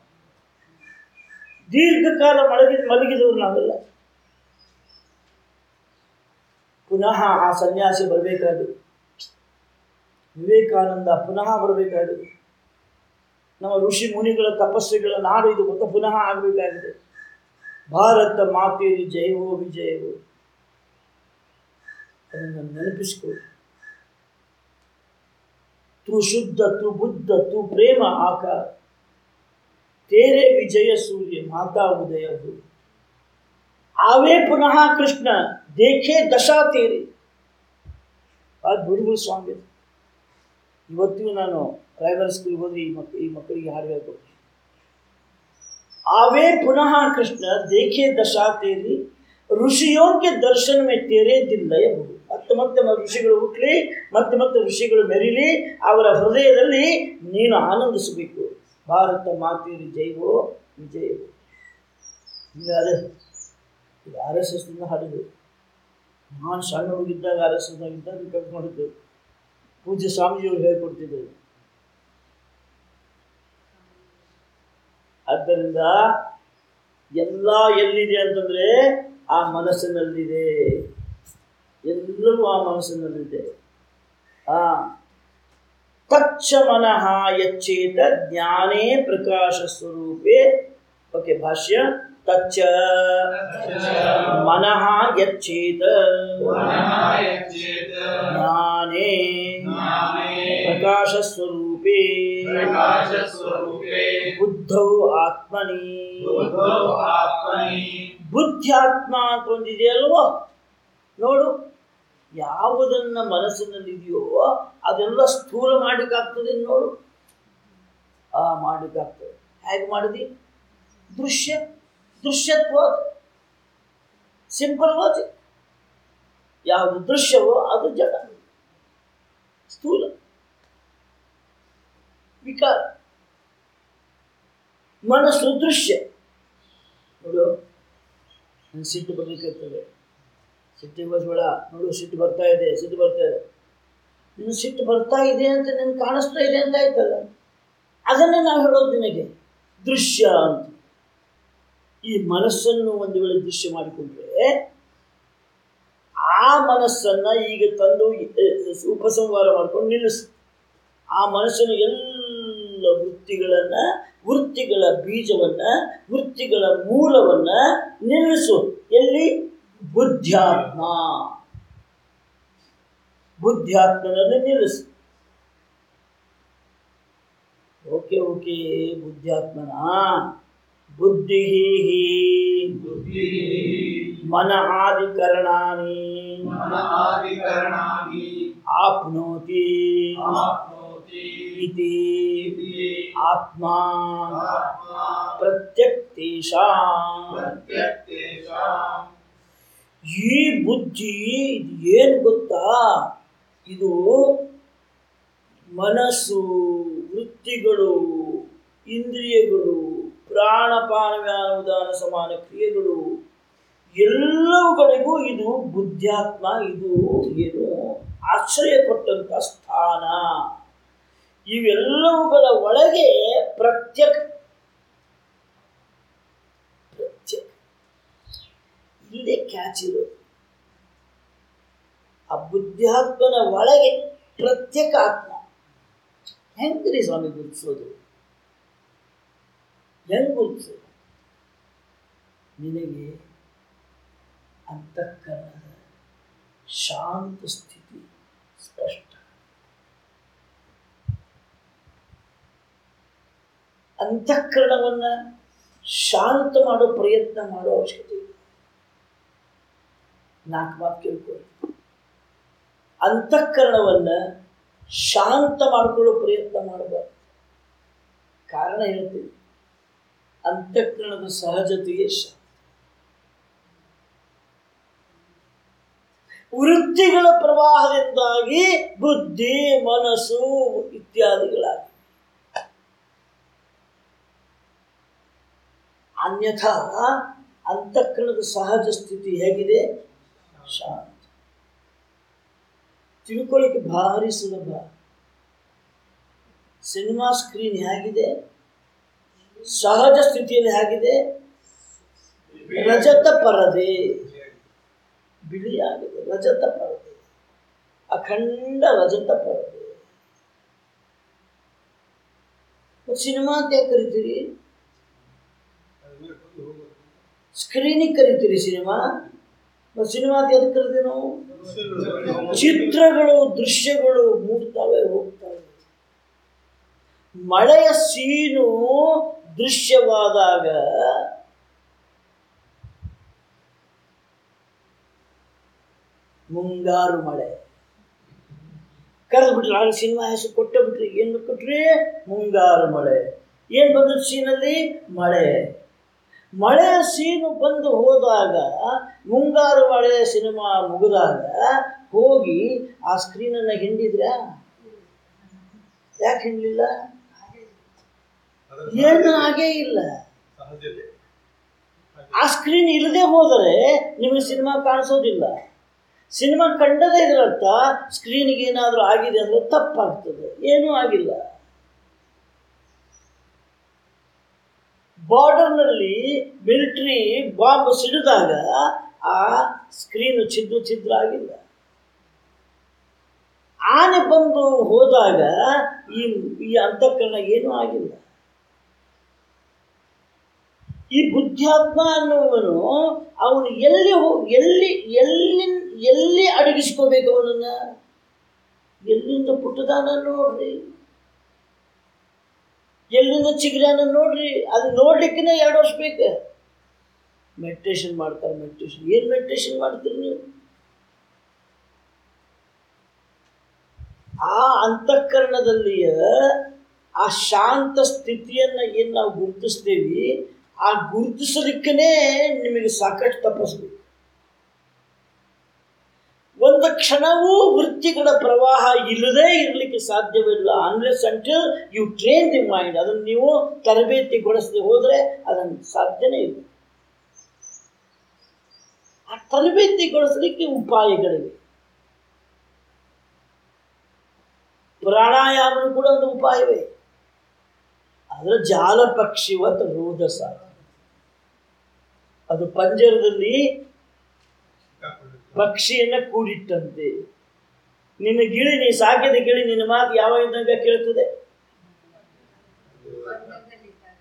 ದೀರ್ಘಕಾಲ ಮಲಗಿ ಮಲಗಿದವರು ನಾವೆಲ್ಲ ಪುನಃ ಆ ಸನ್ಯಾಸಿ ಬರಬೇಕಾಗಿದೆ ವಿವೇಕಾನಂದ ಪುನಃ ಬರಬೇಕಾಗಿದೆ ನಮ್ಮ ಋಷಿ ಮುನಿಗಳ ತಪಸ್ಸುಗಳ ನಾಡು ಇದು ಮತ್ತೆ ಪುನಃ ಆಗಬೇಕಾಗಿದೆ ಭಾರತ ಮಾತೇರಿ ಜಯವೋ ವಿಜಯವೋ ಅದನ್ನು ನೆನಪಿಸಿಕೊಳ್ಳಿ ತೂ ಶುದ್ಧ ತೂ ಬುದ್ಧ ತೂ ಪ್ರೇಮ ಆಕಾರ ತೇರೆ ವಿಜಯ ಸೂರ್ಯ ಮಾತಾ ಉದಯ ಹೋ ಆವೇ ಪುನಃ ಕೃಷ್ಣ ದೇಖೆ ದಶಾ ತೇರೆ ಅದು ಗುರುಗಳು ಸ್ವಾಮಿ ಅದು. ಇವತ್ತಿಗೂ ನಾನು ಪ್ರೈಮರಿ ಸ್ಕೂಲ್ಗೆ ಹೋದ್ರೆ ಈ ಮಕ್ ಈ ಮಕ್ಕಳಿಗೆ ಹಾಡು ಹೇಳ್ಕೊಡ್ತೀನಿ आवे पुनः कृष्ण देखे दशा तेरी ಋಷಿಯೋಂ ಕೆ ದರ್ಶನ ಮೇ ತೇರೆ ದಿಲ್ಲಯ ಬಹುದು ಮತ್ತೆ ಮತ್ತೆ ಮ- ಋಷಿಗಳು ಹುಟ್ಟಲಿ ಮತ್ತೆ ಮತ್ತೆ ಋಷಿಗಳು ಮೆರಿಲಿ ಅವರ ಹೃದಯದಲ್ಲಿ ನೀನು ಆನಂದಿಸಬೇಕು ಭಾರತ ಮಾತೇರಿ ಜೈವೋ ವಿಜಯವೋ ಈಗ ಅದೇ ಇದು ಆರ್ ಎಸ್ ಎಸ್ನಿಂದ ಹಾಡಿದ್ದು ನಾನು ಸಣ್ಣ ಹುಡುಗಿದ್ದಾಗ ಆರ್ ಎಸ್ ಎಸ್ನಾಗಿದ್ದಾಗ ಕರ್ಕೊಂಡಿದ್ದು ಪೂಜ್ಯ ಸ್ವಾಮೀಜಿಯವರು ಹೇಳ್ಕೊಡ್ತಿದ್ದರು ಆದ್ದರಿಂದ ಎಲ್ಲ ಎಲ್ಲಿದೆ ಅಂತಂದರೆ ಆ ಮನಸ್ಸಿನಲ್ಲಿದೆ ಎಲ್ಲವೂ ಆ ಮನಸ್ಸಿನಲ್ಲಿದೆ ಆ ತಚ್ಚ ಮನಃ ಯಚ್ಚೇತ ಜ್ಞಾನೇ ಪ್ರಕಾಶ ಸ್ವರೂಪೇ ಓಕೆ ಭಾಷ್ಯ ತಚ್ಚ ಮನಃ ಯಚ್ಚೇತ ಜ್ಞಾನೇ ಪ್ರಕಾಶ ಸ್ವರೂಪೇ ಬುದ್ಧೌ ಆತ್ಮನಿ ಬುದ್ಧ್ಯಾತ್ಮ ಅಂತ ಒಂದಿದೆಯಲ್ವೋ ನೋಡು ಯಾವುದನ್ನ ಮನಸ್ಸಿನಲ್ಲಿದೆಯೋ ಅದೆಲ್ಲ ಸ್ಥೂಲ ಮಾಡ್ಲಿಕ್ಕಾಗ್ತದೆ ನೋಡು ಆ ಮಾಡ್ಲಿಕ್ಕಾಗ್ತದೆ ಹೇಗೆ ಮಾಡಿದಿ ದೃಶ್ಯ ದೃಶ್ಯತ್ವ ಸಿಂಪಲ್ ಲಾಜಿಕ್ ಯಾವುದು ದೃಶ್ಯವೋ ಅದು ಜಡ ಸ್ಥೂಲ ವಿಕಾರ ಮನಸ್ಸು ದೃಶ್ಯ ನೋಡು ನಂಗೆ ಸಿಟ್ಟು ಬರ್ಲಿಕ್ಕಿರ್ತದೆ ಸಿಟ್ಟಿಗೆ ಬಸ್ಬೇಡ ನೋಡು ಸಿಟ್ಟು ಬರ್ತಾ ಇದೆ ಸಿಟ್ಟು ಬರ್ತಾ ಇದೆ ನಿನ್ನ ಸಿಟ್ಟು ಬರ್ತಾ ಇದೆ ಅಂತ ನಿನ್ಗೆ ಕಾಣಿಸ್ತಾ ಇದೆ ಅಂತ ಆಯ್ತಲ್ಲ ಅದನ್ನೇ ನಾವು ಹೇಳೋದು ನಿನಗೆ ದೃಶ್ಯ ಅಂತ ಈ ಮನಸ್ಸನ್ನು ಒಂದು ವೇಳೆ ದೃಶ್ಯ ಮಾಡಿಕೊಂಡ್ರೆ ಆ ಮನಸ್ಸನ್ನು ಈಗ ತಂದು ಅಹ್, ಉಪಸಂಹಾರ ಮಾಡ್ಕೊಂಡು ನಿಲ್ಲಿಸು ಆ ಮನಸ್ಸಿನ ಎಲ್ಲ ವೃತ್ತಿಗಳನ್ನು ವೃತ್ತಿಗಳ ಬೀಜವನ್ನು ವೃತ್ತಿಗಳ ಮೂಲವನ್ನು ನಿಲ್ಲಿಸು ಎಲ್ಲಿ ಬುದ್ಧ್ಯಾತ್ಮ ಬುದ್ಧ್ಯಾತ್ಮನಲ್ಲಿ ನಿಲ್ಲಿಸು ಓಕೆ ಓಕೆ ಬುದ್ಧ್ಯಾತ್ಮನ ಬುದ್ಧಿ ಮನ ಆದಿಕರಣಾನಿ मन आदिकरणानि ಆಪ್ನೋತಿ आप्नोति ಇತಿ इति ಆತ್ಮ आत्मा ಪ್ರತ್ಯಕ್ತೇಷಾಂ प्रत्यक्तेषाम् ಈ ಬುದ್ಧಿ ಇದು ಏನು ಗೊತ್ತಾ ಇದು ಮನಸ್ಸು ವೃತ್ತಿಗಳು ಇಂದ್ರಿಯಗಳು ಪ್ರಾಣಪಾನ ವ್ಯಾನ ಉದಾನ ಸಮಾನ ಕ್ರಿಯೆಗಳು ಎಲ್ಲವುಗಳಿಗೂ ಇದು ಬುದ್ಧ್ಯಾತ್ಮ ಇದು ಏನು ಆಶ್ರಯ ಕೊಟ್ಟಂತ ಸ್ಥಾನ ಇವೆಲ್ಲವುಗಳ ಒಳಗೆ ಪ್ರತ್ಯಕ್ ಪ್ರತ್ಯಕ್ ಇಲ್ಲೇ ಕ್ಯಾಚ್ ಇರೋದು ಆ ಬುದ್ಧಾತ್ಮನ ಒಳಗೆ ಪ್ರತ್ಯೇಕ ಆತ್ಮ ಹೆಂಗ್ರಿ ಸ್ವಾಮಿ ಗುರುತಿಸೋದು ಹೆಂಗ್ ಗುರುತಿಸೋದು ನಿನಗೆ ಅಂತಃಕರಣದ ಶಾಂತ ಸ್ಥಿತಿ ಸ್ಪಷ್ಟ ಅಂತಃಕರಣವನ್ನ ಶಾಂತ ಮಾಡೋ ಪ್ರಯತ್ನ ಮಾಡೋ ಅವಶ್ಯಕತೆ ಇಲ್ಲ ನಾಲ್ಕು ಮಾತು ಕೇಳ್ಕೊಳ್ಳಿ ಅಂತಃಕರಣವನ್ನ ಶಾಂತ ಮಾಡಿಕೊಳ್ಳೋ ಪ್ರಯತ್ನ ಮಾಡಬಾರ್ದು ಕಾರಣ ಹೇಳ್ತೀನಿ ಅಂತಃಕರಣದ ಸಹಜತೆಯೇ ಶಾಂತ ವೃತ್ತಿಗಳ ಪ್ರವಾಹದಿಂದಾಗಿ ಬುದ್ಧಿ ಮನಸ್ಸು ಇತ್ಯಾದಿಗಳಾಗಿ ಅನ್ಯಥಾ ಅಂತಃಕರಣದ ಸಹಜ ಸ್ಥಿತಿ ಹೇಗಿದೆ ಶಾಂತ ತಿಳ್ಕೊಳ್ಳಿಕ್ಕೆ ಭಾರಿ ಸುಲಭ ಸಿನಿಮಾ ಸ್ಕ್ರೀನ್ ಹೇಗಿದೆ ಸಹಜ ಸ್ಥಿತಿಯಲ್ಲಿ ಹೇಗಿದೆ ರಜತ ಪರದೆ ಬಿಳಿಯಾಗಿದೆ ರಜತ ಪರದೆ ಅಖಂಡ ರಜತ ಪರದೆ ಮತ್ತೆ ಸಿನಿಮಾ ಅಂತ ಯಾಕೆ ಕರಿತೀರಿ ಸ್ಕ್ರೀನಿಗೆ ಕರಿತೀರಿ ಸಿನಿಮಾ ಮತ್ತೆ ಸಿನಿಮಾ ಅಂತ ಎದಕ್ಕೆ ಕರಿತೀವಿ ನಾವು ಚಿತ್ರಗಳು ದೃಶ್ಯಗಳು ಮೂಡ್ತವೆ ಹೋಗ್ತವೆ ಮಳೆಯ ಸೀನು ದೃಶ್ಯವಾದಾಗ ಮುಂಗಾರು ಮಳೆ ಕರೆದು ಬಿಟ್ರಿ ಆಗ ಸಿನಿಮಾ ಹೆಸರು ಕೊಟ್ಟೆ ಬಿಟ್ರಿ ಏನು ಕೊಟ್ರಿ ಮುಂಗಾರು ಮಳೆ ಏನು ಬಂದದ್ದು ಸೀನಲ್ಲಿ ಮಳೆ ಮಳೆಯ ಸೀನು ಬಂದು ಹೋದಾಗ ಮುಂಗಾರು ಮಳೆ ಸಿನಿಮಾ ಮುಗಿದಾಗ ಹೋಗಿ ಆ ಸ್ಕ್ರೀನನ್ನು ಹಿಂಡಿದ್ರ ಯಾಕೆ ಹಿಂಡಲಿಲ್ಲ ಏನು ಹಾಗೇ ಇಲ್ಲ ಸಹಜತೆ ಆ ಸ್ಕ್ರೀನ್ ಇಲ್ಲದೆ ಹೋದರೆ ನಿಮಗೆ ಸಿನಿಮಾ ಕಾಣಿಸೋದಿಲ್ಲ ಸಿನಿಮಾ ಕಂಡದೇ ಇದರರ್ಥ ಸ್ಕ್ರೀನ್ಗೆ ಏನಾದರೂ ಆಗಿದೆ ಅಂದರೆ ತಪ್ಪಾಗ್ತದೆ ಏನೂ ಆಗಿಲ್ಲ ಬಾರ್ಡರ್ನಲ್ಲಿ ಮಿಲಿಟರಿ ಬಾಂಬ್ ಸಿಡಿದಾಗ ಆ ಸ್ಕ್ರೀನು ಛಿದ್ರ ಛಿದ್ರ ಆಗಿಲ್ಲ ಆನೆ ಬಂದು ಹೋದಾಗ ಈ ಈ ಅಂತಃಕರಣ ಏನೂ ಆಗಿಲ್ಲ ಈ ಬುದ್ಧಾತ್ಮ ಅನ್ನುವನು ಅವನು ಎಲ್ಲಿ ಹೋ- ಎಲ್ಲಿ ಎಲ್ಲಿ ಎಲ್ಲಿ ಅಡಗಿಸ್ಕೋಬೇಕು ಅವನನ್ನ ಎಲ್ಲಿಂದ ಪುಟ್ಟದಾನ ನೋಡ್ರಿ ಎಲ್ಲಿಂದ ಚಿಗುರಾನ ನೋಡ್ರಿ ಅದು ನೋಡ್ಲಿಕ್ಕೆ ಎರಡು ವರ್ಷ ಬೇಕು ಮೆಡಿಟೇಷನ್ ಮಾಡ್ತಾರೆ ಮೆಡಿಟೇಷನ್ ಏನು ಮೆಡಿಟೇಷನ್ ಮಾಡ್ತೀರಿ ನೀವು ಆ ಅಂತಃಕರಣದಲ್ಲಿಯ ಆ ಶಾಂತ ಸ್ಥಿತಿಯನ್ನು ಏನು ನಾವು ಗುರುತಿಸ್ತೀವಿ ಆ ಗುರುತಿಸಲಿಕ್ಕೇ ನಿಮಗೆ ಸಾಕಷ್ಟು ತಪಸ್ಬೇಕು ಒಂದು ಕ್ಷಣವೂ ವೃತ್ತಿಗಳ ಪ್ರವಾಹ ಇಲ್ಲದೇ ಇರಲಿಕ್ಕೆ ಸಾಧ್ಯವಿಲ್ಲ unless until you train the mind ಅದನ್ನು ನೀವು ತರಬೇತಿಗೊಳಿಸದೆ ಹೋದರೆ ಅದನ್ನು ಸಾಧ್ಯನೇ ಇಲ್ಲ ಆ ತರಬೇತಿಗೊಳಿಸಲಿಕ್ಕೆ ಉಪಾಯಗಳಿವೆ ಪ್ರಾಣಾಯಾಮನು ಕೂಡ ಒಂದು ಉಪಾಯವೇ ಅದರ ಜಾಲ ಪಕ್ಷಿವತ್ ರೋಧಸ ಅದು ಪಂಜರದಲ್ಲಿ ಪಕ್ಷಿಯನ್ನ ಕೂಡಿಟ್ಟಂತೆ ನಿನ್ನ ಗಿಳಿ ನೀ ಸಾಕಿದ ಗಿಳಿ ನಿನ್ನ ಮಾತು ಯಾವಾಗ ಇದ್ದಂಗ ಕೇಳ್ತದೆ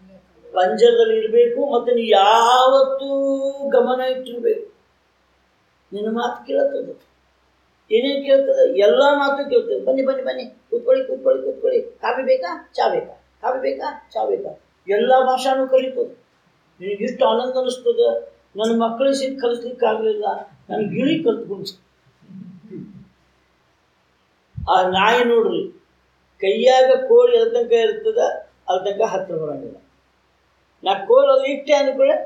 ಪಂಜರದಲ್ಲಿ ಇರಬೇಕು ಮತ್ತು ನೀ ಯಾವತ್ತೂ ಗಮನ ಇಟ್ಟಿರ್ಬೇಕು ನಿನ್ನ ಮಾತು ಕೇಳುತ್ತದೆ ಏನೇನು ಕೇಳ್ತದೆ ಎಲ್ಲ ಮಾತು ಕೇಳ್ತದೆ ಬನ್ನಿ ಬನ್ನಿ ಬನ್ನಿ ಕೂತ್ಕೊಳ್ಳಿ ಕೂತ್ಕೊಳ್ಳಿ ಕೂತ್ಕೊಳ್ಳಿ ಕಾಫಿ ಬೇಕಾ ಚಾ ಬೇಕಾ ಕಾಫಿ ಬೇಕಾ ಚಾ ಬೇಕಾ ಎಲ್ಲ ಭಾಷಾನು ಕಲಿತದೆ ನಿನಗೆ ಇಷ್ಟು ಆನಂದ ಅನಿಸ್ತದೆ ನನ್ನ ಮಕ್ಕಳಿಗೆ ಸಿಟ್ಟು ಕಲಿಸ್ಲಿಕ್ಕೆ ಆಗಲಿಲ್ಲ ನನಗೆ ಗಿಳಿ ಕಲ್ತ್ಕೊಂಡು ಆ ನಾಯಿ ನೋಡ್ರಿ ಕೈಯಾಗ ಕೋಳಿ ಎಲ್ಲಿ ತನಕ ಇರ್ತದ ಅಲ್ಲಿ ತನಕ ಹತ್ತಿರ ಬರಂಗಿಲ್ಲ ನಾ ಕೋಲಲ್ಲಿ ಇಟ್ಟೆ ಅಂದ್ಕೊಳ್ಳೆ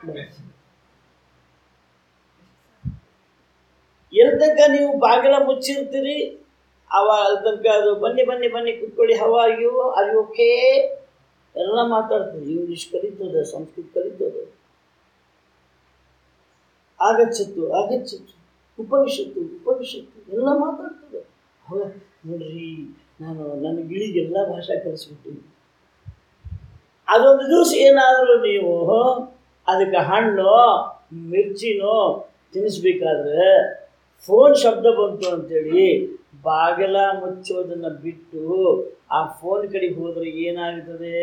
ಎಲ್ಲಿ ತನಕ ನೀವು ಬಾಗಿಲ ಮುಚ್ಚಿರ್ತೀರಿ ಅವ ಅಲ್ಲಿ ತನಕ ಅದು ಬನ್ನಿ ಬನ್ನಿ ಬನ್ನಿ ಕುತ್ಕೊಳ್ಳಿ ಹವ ಅಯ್ಯೋ ಅಲ್ಲಿ ಓಕೆ ಎಲ್ಲ ಮಾತಾಡ್ತದೆ ಇಂಗ್ಲೀಷ್ ಕಲಿತದೆ ಸಂಸ್ಕೃತ ಕಲಿತದೆ ಆಗಚ್ಚತ್ತು ಆಗಚ್ಚತ್ತು ಉಪವಿಷತ್ತು ಉಪವಿಷತ್ತು ಎಲ್ಲ ಮಾತಾಡ್ತದೆ ಅವ ನೋಡ್ರಿ ನಾನು ನನ್ನ ಗಿಳಿಗೆಲ್ಲ ಭಾಷೆ ಕಲಿಸ್ಬಿಟ್ಟಿನಿ ಅದೊಂದು ದಿವಸ ಏನಾದರೂ ನೀವು ಅದಕ್ಕೆ ಹಣ್ಣು ಮಿರ್ಚಿನೋ ತಿನ್ನಿಸ್ಬೇಕಾದ್ರೆ ಫೋನ್ ಶಬ್ದ ಬಂತು ಅಂತೇಳಿ ಬಾಗಿಲ ಮುಚ್ಚೋದನ್ನು ಬಿಟ್ಟು ಆ ಫೋನ್ ಕಡೆಗೆ ಹೋದ್ರೆ ಏನಾಗ್ತದೆ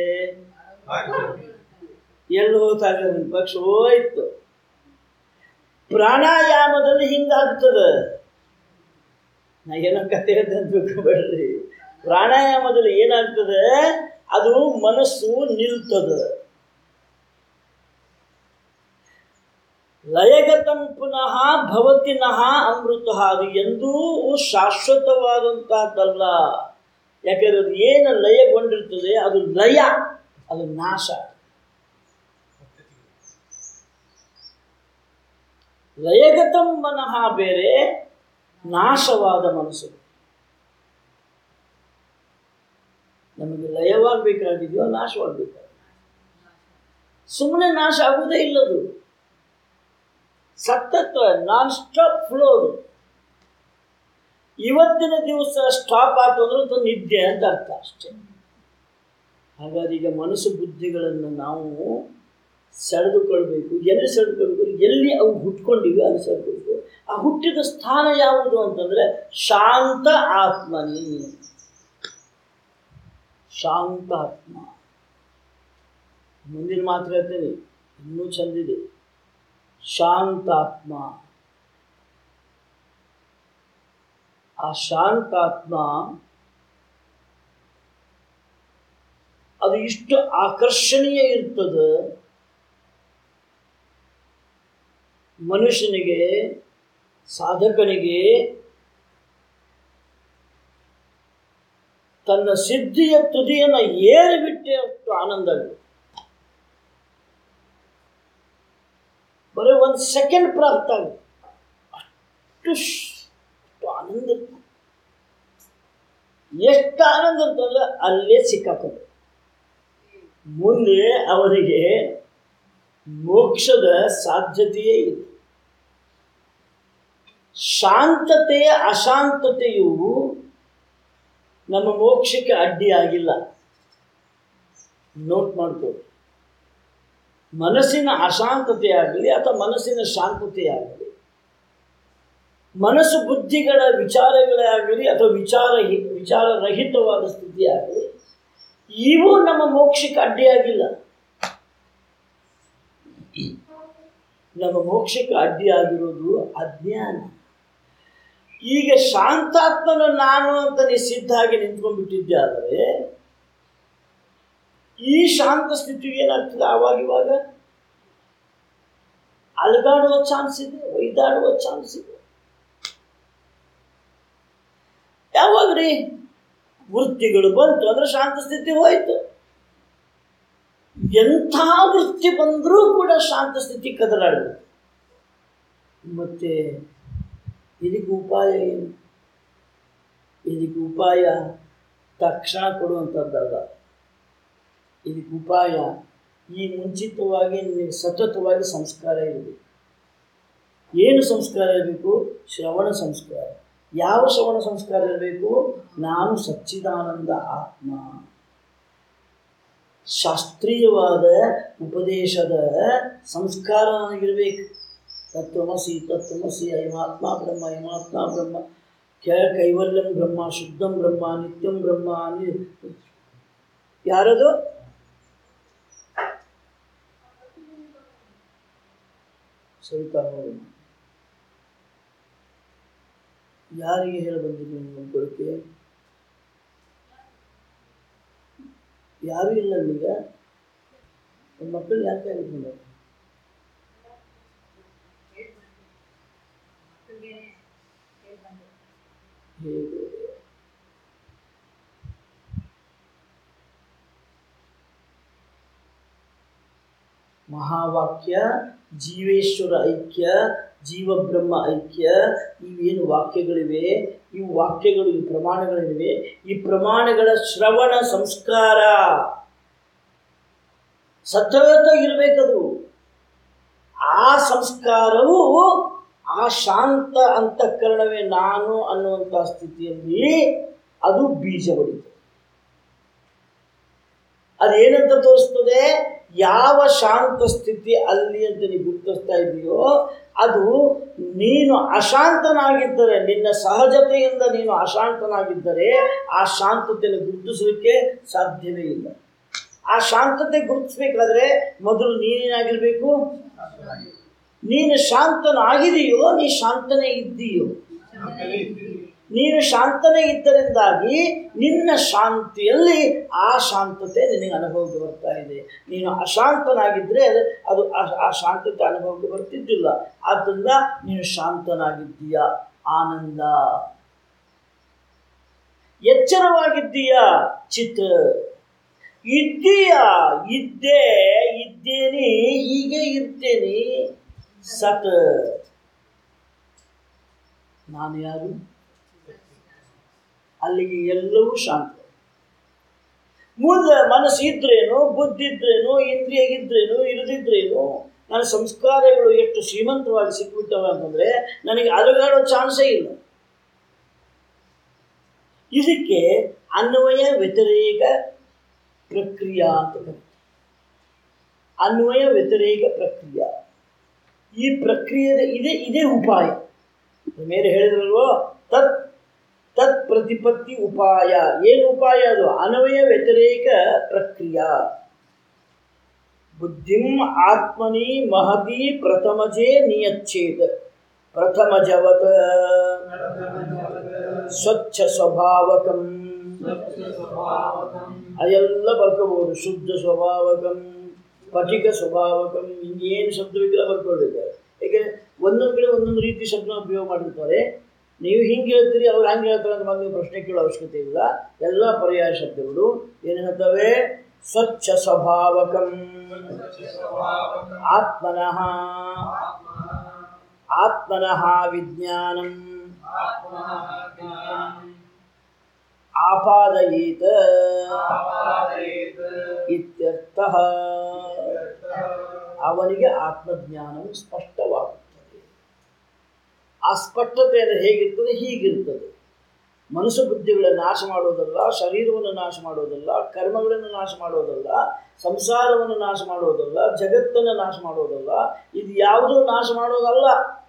ಎಲ್ಲಿ ಹೋಗ್ತಾರೆ ಒಂದು ಪಕ್ಷ ಹೋಯ್ತು ಪ್ರಾಣಾಯಾಮದಲ್ಲಿ ಹಿಂಗಾಗ್ತದೆ ನಾ ಏನೋ ಕತೆ ಅಂತ ಬೇಡ್ರಿ ಪ್ರಾಣಾಯಾಮದಲ್ಲಿ ಏನಾಗ್ತದೆ ಅದು ಮನಸ್ಸು ನಿಲ್ತದೆ ಲಯಗತಂ ಪುನಃ ಭವತಿನಃ ಅಮೃತ ಅದು ಎಂದೂ ಶಾಶ್ವತವಾದಂತಹದ್ದಲ್ಲ ಯಾಕಂದ್ರೆ ಅದು ಏನು ಲಯಗೊಂಡಿರ್ತದೆ ಅದು ಲಯ ಅದು ನಾಶ ಲಯಗತಂ ಮನಃ ಬೇರೆ ನಾಶವಾದ ಮನಸ್ಸು ನಮಗೆ ಲಯವಾಗಬೇಕಾಗಿದೆಯೋ ನಾಶವಾಗಬೇಕಾಗಿದೆ ಸುಮ್ಮನೆ ನಾಶ ಆಗುವುದೇ ಇಲ್ಲದು ಸತತ ನಾನ್ ಸ್ಟಾಪ್ ಫ್ಲೋ ಅದು ಇವತ್ತಿನ ದಿವಸ ಸ್ಟಾಪ್ ಆಯ್ತು ಅಂದ್ರೆ ಅದು ನಿದ್ದೆ ಅಂತ ಅರ್ಥ ಅಷ್ಟೇ ಹಾಗಾದ್ರೆ ಈಗ ಮನಸ್ಸು ಬುದ್ಧಿಗಳನ್ನು ನಾವು ಸೆಳೆದುಕೊಳ್ಬೇಕು ಎಲ್ಲಿ ಸೆಳೆದುಕೊಳ್ಬೇಕು ಎಲ್ಲಿ ಅವು ಹುಟ್ಕೊಂಡಿವೆ ಅಲ್ಲಿ ಸೆಳೆದುಕೊಳ್ಬೇಕು ಆ ಹುಟ್ಟಿದ ಸ್ಥಾನ ಯಾವುದು ಅಂತಂದ್ರೆ ಶಾಂತ ಆತ್ಮನಿ ಶಾಂತ ಆತ್ಮ ಮುಂದಿನ ಮಾತು ಹೇಳ್ತೇನೆ ಇನ್ನೂ ಚಂದಿದೆ ಶಾಂತಾತ್ಮ ಆ ಶಾಂತಾತ್ಮ ಅದು ಇಷ್ಟು ಆಕರ್ಷಣೀಯ ಇರ್ತದೆ ಮನುಷ್ಯನಿಗೆ ಸಾಧಕನಿಗೆ ತನ್ನ ಸಿದ್ಧಿಯ ತುದಿಯನ್ನು ಏರಿಬಿಟ್ಟೆ ಅಷ್ಟು ಆನಂದವಿದೆ ಬರೀ ಒಂದು ಸೆಕೆಂಡ್ ಪ್ರಾಪ್ತ ಆಗುತ್ತೆ ಅಷ್ಟು ಶ್- ಅಷ್ಟು ಆನಂದ ಇರ್ತದೆ. ಎಷ್ಟು ಆನಂದ ಇರ್ತಲ್ಲ ಅಲ್ಲೇ ಸಿಕ್ಕಾಕೊಂಡು ಮುಂದೆ ಅವನಿಗೆ ಮೋಕ್ಷದ ಸಾಧ್ಯತೆಯೇ ಇದೆ ಶಾಂತತೆಯ ಅಶಾಂತತೆಯು ನಮ್ಮ ಮೋಕ್ಷಕ್ಕೆ ಅಡ್ಡಿಯಾಗಿಲ್ಲ ನೋಟ್ ಮಾಡ್ಕೊಳ್ಳಿ ಮನಸ್ಸಿನ ಅಶಾಂತತೆ ಆಗಲಿ ಅಥವಾ ಮನಸ್ಸಿನ ಶಾಂತತೆ ಆಗಲಿ ಮನಸ್ಸು ಬುದ್ಧಿಗಳ ವಿಚಾರಗಳೇ ಆಗಲಿ ಅಥವಾ ವಿಚಾರ ವಿಚಾರರಹಿತವಾದ ಸ್ಥಿತಿ ಆಗಲಿ ಇವು ನಮ್ಮ ಮೋಕ್ಷಕ್ಕೆ ಅಡ್ಡಿಯಾಗಿಲ್ಲ ನಮ್ಮ ಮೋಕ್ಷಕ್ಕೆ ಅಡ್ಡಿಯಾಗಿರೋದು ಅಜ್ಞಾನ ಈಗ ಶಾಂತಾತ್ಮನ ನಾನು ಅಂತ ನೀ ಸಿದ್ಧಾಗಿ ನಿಂತ್ಕೊಂಡ್ಬಿಟ್ಟಿದ್ದೆ ಆದರೆ ಈ ಶಾಂತ ಸ್ಥಿತಿಗೆ ಏನಾಗ್ತದೆ ಆವಾಗ ಇವಾಗ ಅಲಗಾಡುವ ಚಾನ್ಸ್ ಇದೆ ಒಯ್ದಾಡುವ ಚಾನ್ಸ್ ಇದೆ ಯಾವಾಗ್ರಿ ವೃತ್ತಿಗಳು ಬಂತು ಅಂದ್ರೆ ಶಾಂತ ಸ್ಥಿತಿ ಹೋಯ್ತು ಎಂಥ ವೃತ್ತಿ ಬಂದರೂ ಕೂಡ ಶಾಂತ ಸ್ಥಿತಿ ಕದಲಾಡಬೇಕು ಮತ್ತೆ ಇದಕ್ಕೆ ಉಪಾಯ ಏನು ಇದಕ್ಕೆ ಉಪಾಯ ತಕ್ಷಣ ಕೊಡುವಂಥದ್ದಲ್ಲ ಇದಕ್ಕೆ ಉಪಾಯ ಈ ಮುಂಚಿತವಾಗಿ ನಿನಗೆ ಸತತವಾಗಿ ಸಂಸ್ಕಾರ ಇರಬೇಕು ಏನು ಸಂಸ್ಕಾರ ಇರಬೇಕು ಶ್ರವಣ ಸಂಸ್ಕಾರ ಯಾವ ಶ್ರವಣ ಸಂಸ್ಕಾರ ಇರಬೇಕು ನಾನು ಸಚ್ಚಿದಾನಂದ ಆತ್ಮ ಶಾಸ್ತ್ರೀಯವಾದ ಉಪದೇಶದ ಸಂಸ್ಕಾರ ನನಗಿರಬೇಕು ತತ್ವಮಸಿ ತತ್ವಮಸಿ ಅಯಮಾತ್ಮ ಬ್ರಹ್ಮ ಯಮಾತ್ಮ ಬ್ರಹ್ಮ ಕ ಕೈವಲ್ಯಂ ಬ್ರಹ್ಮ ಶುದ್ಧಂ ಬ್ರಹ್ಮ ನಿತ್ಯಂ ಬ್ರಹ್ಮ ನಿ ಯಾರದು ಸರಿತಾ ಹೋಗೋಣ ಯಾರಿಗೆ ಹೇಳಿ ಬಂದಿರಿ ನೀವು ನಂಬ್ಕೊಳ್ಳಿಕ್ಕೆ ಯಾರೂ ಇಲ್ಲ ಈಗ ನಿಮ್ಮ ಮಕ್ಕಳು ಯಾಕೆ ಹೇಳ್ಕೊಂಡಾರೆ ಹೇಗೆ ಮಹಾವಾಕ್ಯ ಜೀವೇಶ್ವರ ಐಕ್ಯ ಜೀವಬ್ರಹ್ಮ ಐಕ್ಯ ಇವೇನು ವಾಕ್ಯಗಳಿವೆ ಇವು ವಾಕ್ಯಗಳು ಈ ಪ್ರಮಾಣಗಳಿವೆ ಈ ಪ್ರಮಾಣಗಳ ಶ್ರವಣ ಸಂಸ್ಕಾರ ಸತತ ಇರಬೇಕದು ಆ ಸಂಸ್ಕಾರವು ಆ ಶಾಂತ ಅಂತಃಕರಣವೇ ನಾನು ಅನ್ನುವಂಥ ಸ್ಥಿತಿಯಲ್ಲಿ ಅದು ಬೀಜ ಹೊಡಿತು ಅದೇನಂತ ತೋರಿಸ್ತದೆ ಯಾವ ಶಾಂತ ಸ್ಥಿತಿ ಅಲ್ಲಿ ಅಂತ ನೀವು ಗುರುತಿಸ್ತಾ ಇದೆಯೋ ಅದು ನೀನು ಅಶಾಂತನಾಗಿದ್ದರೆ ನಿನ್ನ ಸಹಜತೆಯಿಂದ ನೀನು ಅಶಾಂತನಾಗಿದ್ದರೆ ಆ ಶಾಂತತೆಯನ್ನು ಗುರುತಿಸಲಿಕ್ಕೆ ಸಾಧ್ಯವೇ ಇಲ್ಲ ಆ ಶಾಂತತೆ ಗುರುತಿಸ್ಬೇಕಾದ್ರೆ ಮೊದಲು ನೀನೇನಾಗಿರ್ಬೇಕು ನೀನು ಶಾಂತನಾಗಿದೆಯೋ ನೀ ಶಾಂತನೇ ಇದ್ದೀಯೋ ಶಾಂತನೇ ಇದ್ದೀರಿ. ನೀನು ಶಾಂತನೇ ಇದ್ದರಿಂದಾಗಿ ನಿನ್ನ ಶಾಂತಿಯಲ್ಲಿ ಆ ಶಾಂತತೆ ನಿನಗೆ ಅನುಭವಕ್ಕೆ ಬರ್ತಾ ಇದೆ ನೀನು ಅಶಾಂತನಾಗಿದ್ದರೆ ಅದು ಆ- ಆ ಶಾಂತತೆ ಅನುಭವಕ್ಕೆ ಬರ್ತಿದ್ದಿಲ್ಲ ಆದ್ದರಿಂದ ನೀನು ಶಾಂತನಾಗಿದ್ದೀಯ ಆನಂದ ಎಚ್ಚರವಾಗಿದ್ದೀಯ ಚಿತ್ ಇದ್ದೀಯ ಇದ್ದೇ ಇದ್ದೇನೆ ಹೀಗೆ ಇರ್ತೇನೆ ಸತ್ ನಾನು ಯಾರು ಅಲ್ಲಿಗೆ ಎಲ್ಲವೂ ಶಾಂತ ಮುಂದೆ ಮನಸ್ಸು ಇದ್ರೇನು ಬುದ್ಧಿ ಇದ್ರೇನು ಇಂದ್ರಿಯ ಇದ್ರೇನು ಇರದಿದ್ರೇನು ನನ್ನ ಸಂಸ್ಕಾರಗಳು ಎಷ್ಟು ಶ್ರೀಮಂತವಾಗಿ ಸಿಕ್ಬಿಟ್ಟವೆ ಅಂತಂದರೆ ನನಗೆ ಅಲುಗಾಡೋ ಚಾನ್ಸೇ ಇಲ್ಲ ಇದಕ್ಕೆ ಅನ್ವಯ ವ್ಯತಿರೇಕ ಪ್ರಕ್ರಿಯಾ ಅಂತ ಕರೀತಾರೆ ಅನ್ವಯ ವ್ಯತಿರೇಕ ಪ್ರಕ್ರಿಯೆ ಈ ಪ್ರಕ್ರಿಯೆ ಇದೇ ಇದೇ ಉಪಾಯ ಮೇಲೆ ಹೇಳಿದ್ರಲ್ವೋ ತತ್ ತತ್ ಪ್ರತಿಪತ್ತಿ ಉಪಾಯ ಏನು ಉಪಾಯ ಅದು ಅನ್ವಯ ವ್ಯತಿರೇಕ ಪ್ರಕ್ರಿಯಾ ಬುದ್ಧಿಂ ಆತ್ಮನಿ ಮಹತಿ ಪ್ರಥಮಜೇ ನಿಯಚ್ಛೇದ ಪ್ರಥಮಜವತ ಸ್ವಚ್ಛ ಸ್ವಭಾವಕಂ ಅದೆಲ್ಲ ಬರ್ಕೋಬಹುದು ಶುದ್ಧ ಸ್ವಭಾವಕಂ ಪಟಿಕ ಸ್ವಭಾವಕಂ ಹಿಂಗೇನು ಶಬ್ದವಿಲ್ಲ ಬರ್ಕೊಳ್ಬೇಕಾದ್ರೆ ಯಾಕೆ ಒಂದೊಂದು ಕಡೆ ಒಂದೊಂದು ರೀತಿ ಶಬ್ದ ಉಪಯೋಗ ಮಾಡಿರ್ತಾರೆ ನೀವು ಹಿಂಗೆ ಹೇಳ್ತೀರಿ ಅವ್ರು ಹಂಗೆ ಹೇಳ್ತಾರೆ ಅಂತ ಬಂದು ಪ್ರಶ್ನೆ ಕೇಳೋ ಅವಶ್ಯಕತೆ ಇಲ್ಲ ಎಲ್ಲ ಪರ್ಯಾಯ ಶಬ್ದಗಳು ಏನು ಹೇಳ್ತವೆ ಸ್ವಚ್ಛ ಸ್ವಭಾವಕಂ ಆತ್ಮನಃ ಆತ್ಮನಃ ವಿಜ್ಞಾನಂ ಆಪಾದಯೇತ ಇತ್ಯರ್ಥಃ ಅವನಿಗೆ ಆತ್ಮಜ್ಞಾನವು ಸ್ಪಷ್ಟವಾಗುತ್ತದೆ ಆ ಸ್ಪಷ್ಟತೆ ಅಂದರೆ ಹೇಗಿರ್ತದೆ ಹೀಗಿರ್ತದೆ ಮನಸ್ಸು ಬುದ್ಧಿಗಳನ್ನು ನಾಶ ಮಾಡೋದಲ್ಲ ಶರೀರವನ್ನು ನಾಶ ಮಾಡೋದಲ್ಲ ಕರ್ಮಗಳನ್ನು ನಾಶ ಮಾಡೋದಲ್ಲ ಸಂಸಾರವನ್ನು ನಾಶ ಮಾಡೋದಲ್ಲ ಜಗತ್ತನ್ನು ನಾಶ ಮಾಡೋದಲ್ಲ ಇದು ಯಾವುದೂ ನಾಶ ಮಾಡೋದಲ್ಲ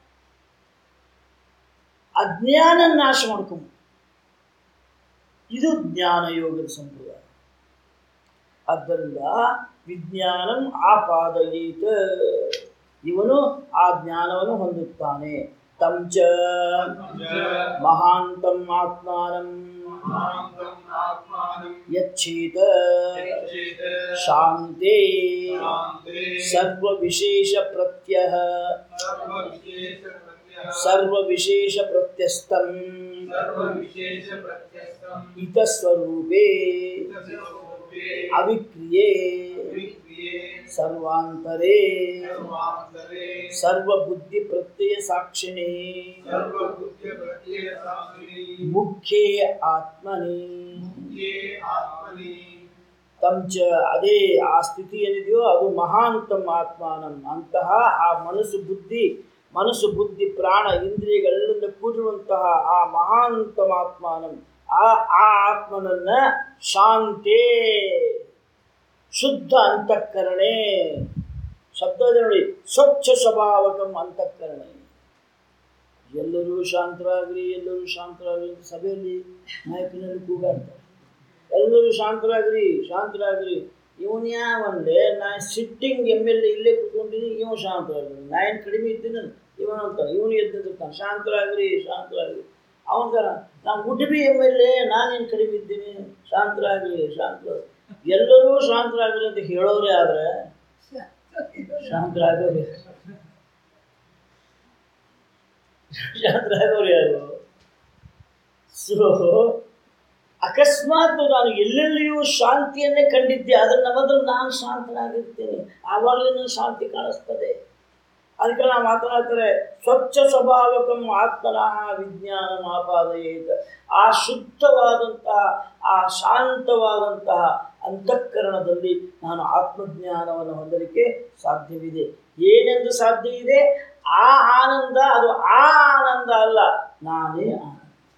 ಅಜ್ಞಾನ ನಾಶ ಮಾಡ್ಕೊಂಡು ಇದು ಜ್ಞಾನ ಯೋಗದ ಸಂಪ್ರದಾಯ ಆದ್ದರಿಂದ ವಿಜ್ಞಾನಂ ಆಪಾದಯೇತ ಇವನು ಆ ಜ್ಞಾನವನ್ನು ಹೊಂದುತ್ತಾನೆ ತಂಚ ಮಹಾಂತಂ ಆತ್ಮಾನಂ ಯಚ್ಛೇತ ಶಾಂತೆ ಸರ್ವ ವಿಶೇಷ ಪ್ರತ್ಯಯ ಸರ್ವ ವಿಶೇಷ ಪ್ರತ್ಯಸ್ತಂ ಇತಸ್ವರೂಪೇ ಅವಿಕ್ರಿಯೆ ಸರ್ವಾಂತರೇ ಸರ್ವಬುದ್ಧಿ ಪ್ರತ್ಯಯ ಸಾಕ್ಷಿಣಿ ಮುಖ್ಯೇ ಆತ್ಮನಿ ತಂಚ ಅದೇ ಆ ಸ್ಥಿತಿ ಏನಿದೆಯೋ ಅದು ಮಹಾಂತಂ ಆತ್ಮಾನಂ ಅಂತಹ ಆ ಮನಸ್ಸು ಬುದ್ಧಿ ಮನಸ್ಸು ಬುದ್ಧಿ ಪ್ರಾಣ ಇಂದ್ರಿಯಗಳೆಲ್ಲಿಂದ ಕೂಡಿರುವಂತಹ ಆ ಮಹಾಂತಂ ಆತ್ಮಾನಂ ಆ ಆ ಆತ್ಮನನ್ನ ಶಾಂತೇ ಶುದ್ಧ ಅಂತಃಕರಣೆ ಶಬ್ದ ಇದೆ ನೋಡಿ ಸ್ವಚ್ಛ ಸ್ವಭಾವಕಂ ಅಂತಃಕರಣೆ ಎಲ್ಲರೂ ಶಾಂತರಾಗ್ರಿ ಎಲ್ಲರೂ ಶಾಂತರಾಗ್ರಿ ಅಂತ ಸಭೆಯಲ್ಲಿ ನಾಯಕನಲ್ಲಿ ಕೂಗಾಡ್ತಾರೆ ಎಲ್ಲರೂ ಶಾಂತರಾಗ್ರಿ ಶಾಂತರಾಗ್ರಿ ಇವನು ಯಾವಂದ್ರೆ ನಾ ಸಿಟ್ಟಿಂಗ್ ಎಮ್ ಎಲ್ ಎ ಇಲ್ಲೇ ಕೂತ್ಕೊಂಡಿನಿ ಇವ ಶಾಂತರಾಗ್ರಿ ನಾ ಏನು ಕಡಿಮೆ ಇದ್ದೀನಿ ಇವನು ಅಂತಾನೆ ಇವನು ಎದ್ದು ನಿಂತಿರ್ತಾನೆ ಶಾಂತರಾಗ್ರಿ ಶಾಂತರಾಗ್ರಿ ಅವಂಗ ನಾವು ಉಡುಪಿ ಎಮ್ ಎಲ್ ಎ ನಾನೇನು ಕಡಿಮೆ ಇದ್ದೀನಿ ಶಾಂತರಾಗಲಿ ಶಾಂತ ಎಲ್ಲರೂ ಶಾಂತರಾಗಲಿ ಅಂತ ಹೇಳೋರೇ ಆದರೆ ಶಾಂತರಾಗೋರು ಶಾಂತರಾಗೋರು ಯಾರು ಸೊ ಅಕಸ್ಮಾತ್ ನಾನು ಎಲ್ಲೆಲ್ಲಿಯೂ ಶಾಂತಿಯನ್ನೇ ಕಂಡಿದ್ದೆ ಆದರೆ ನಮ್ಮದ್ರಲ್ಲಿ ನಾನು ಶಾಂತನಾಗಿರ್ತೇನೆ ಆವಾಗಲೇ ನನ್ನ ಶಾಂತಿ ಕಾಣಿಸ್ತದೆ ಅದಕ್ಕೆ ನಾವು ಮಾತನಾಡ್ತಾರೆ ಸ್ವಚ್ಛ ಸ್ವಭಾವಕಂ ಆತ್ಮನಃ ವಿಜ್ಞಾನ ಆಪಾದಯೇತ ಆ ಶುದ್ಧವಾದಂತಹ ಆ ಶಾಂತವಾದಂತಹ ಅಂತಃಕರಣದಲ್ಲಿ ನಾನು ಆತ್ಮಜ್ಞಾನವನ್ನು ಹೊಂದಲಿಕ್ಕೆ ಸಾಧ್ಯವಿದೆ ಏನೆಂದು ಸಾಧ್ಯ ಇದೆ ಆ ಆನಂದ ಅದು ಆ ಆನಂದ ಅಲ್ಲ ನಾನೇ ಆನಂದ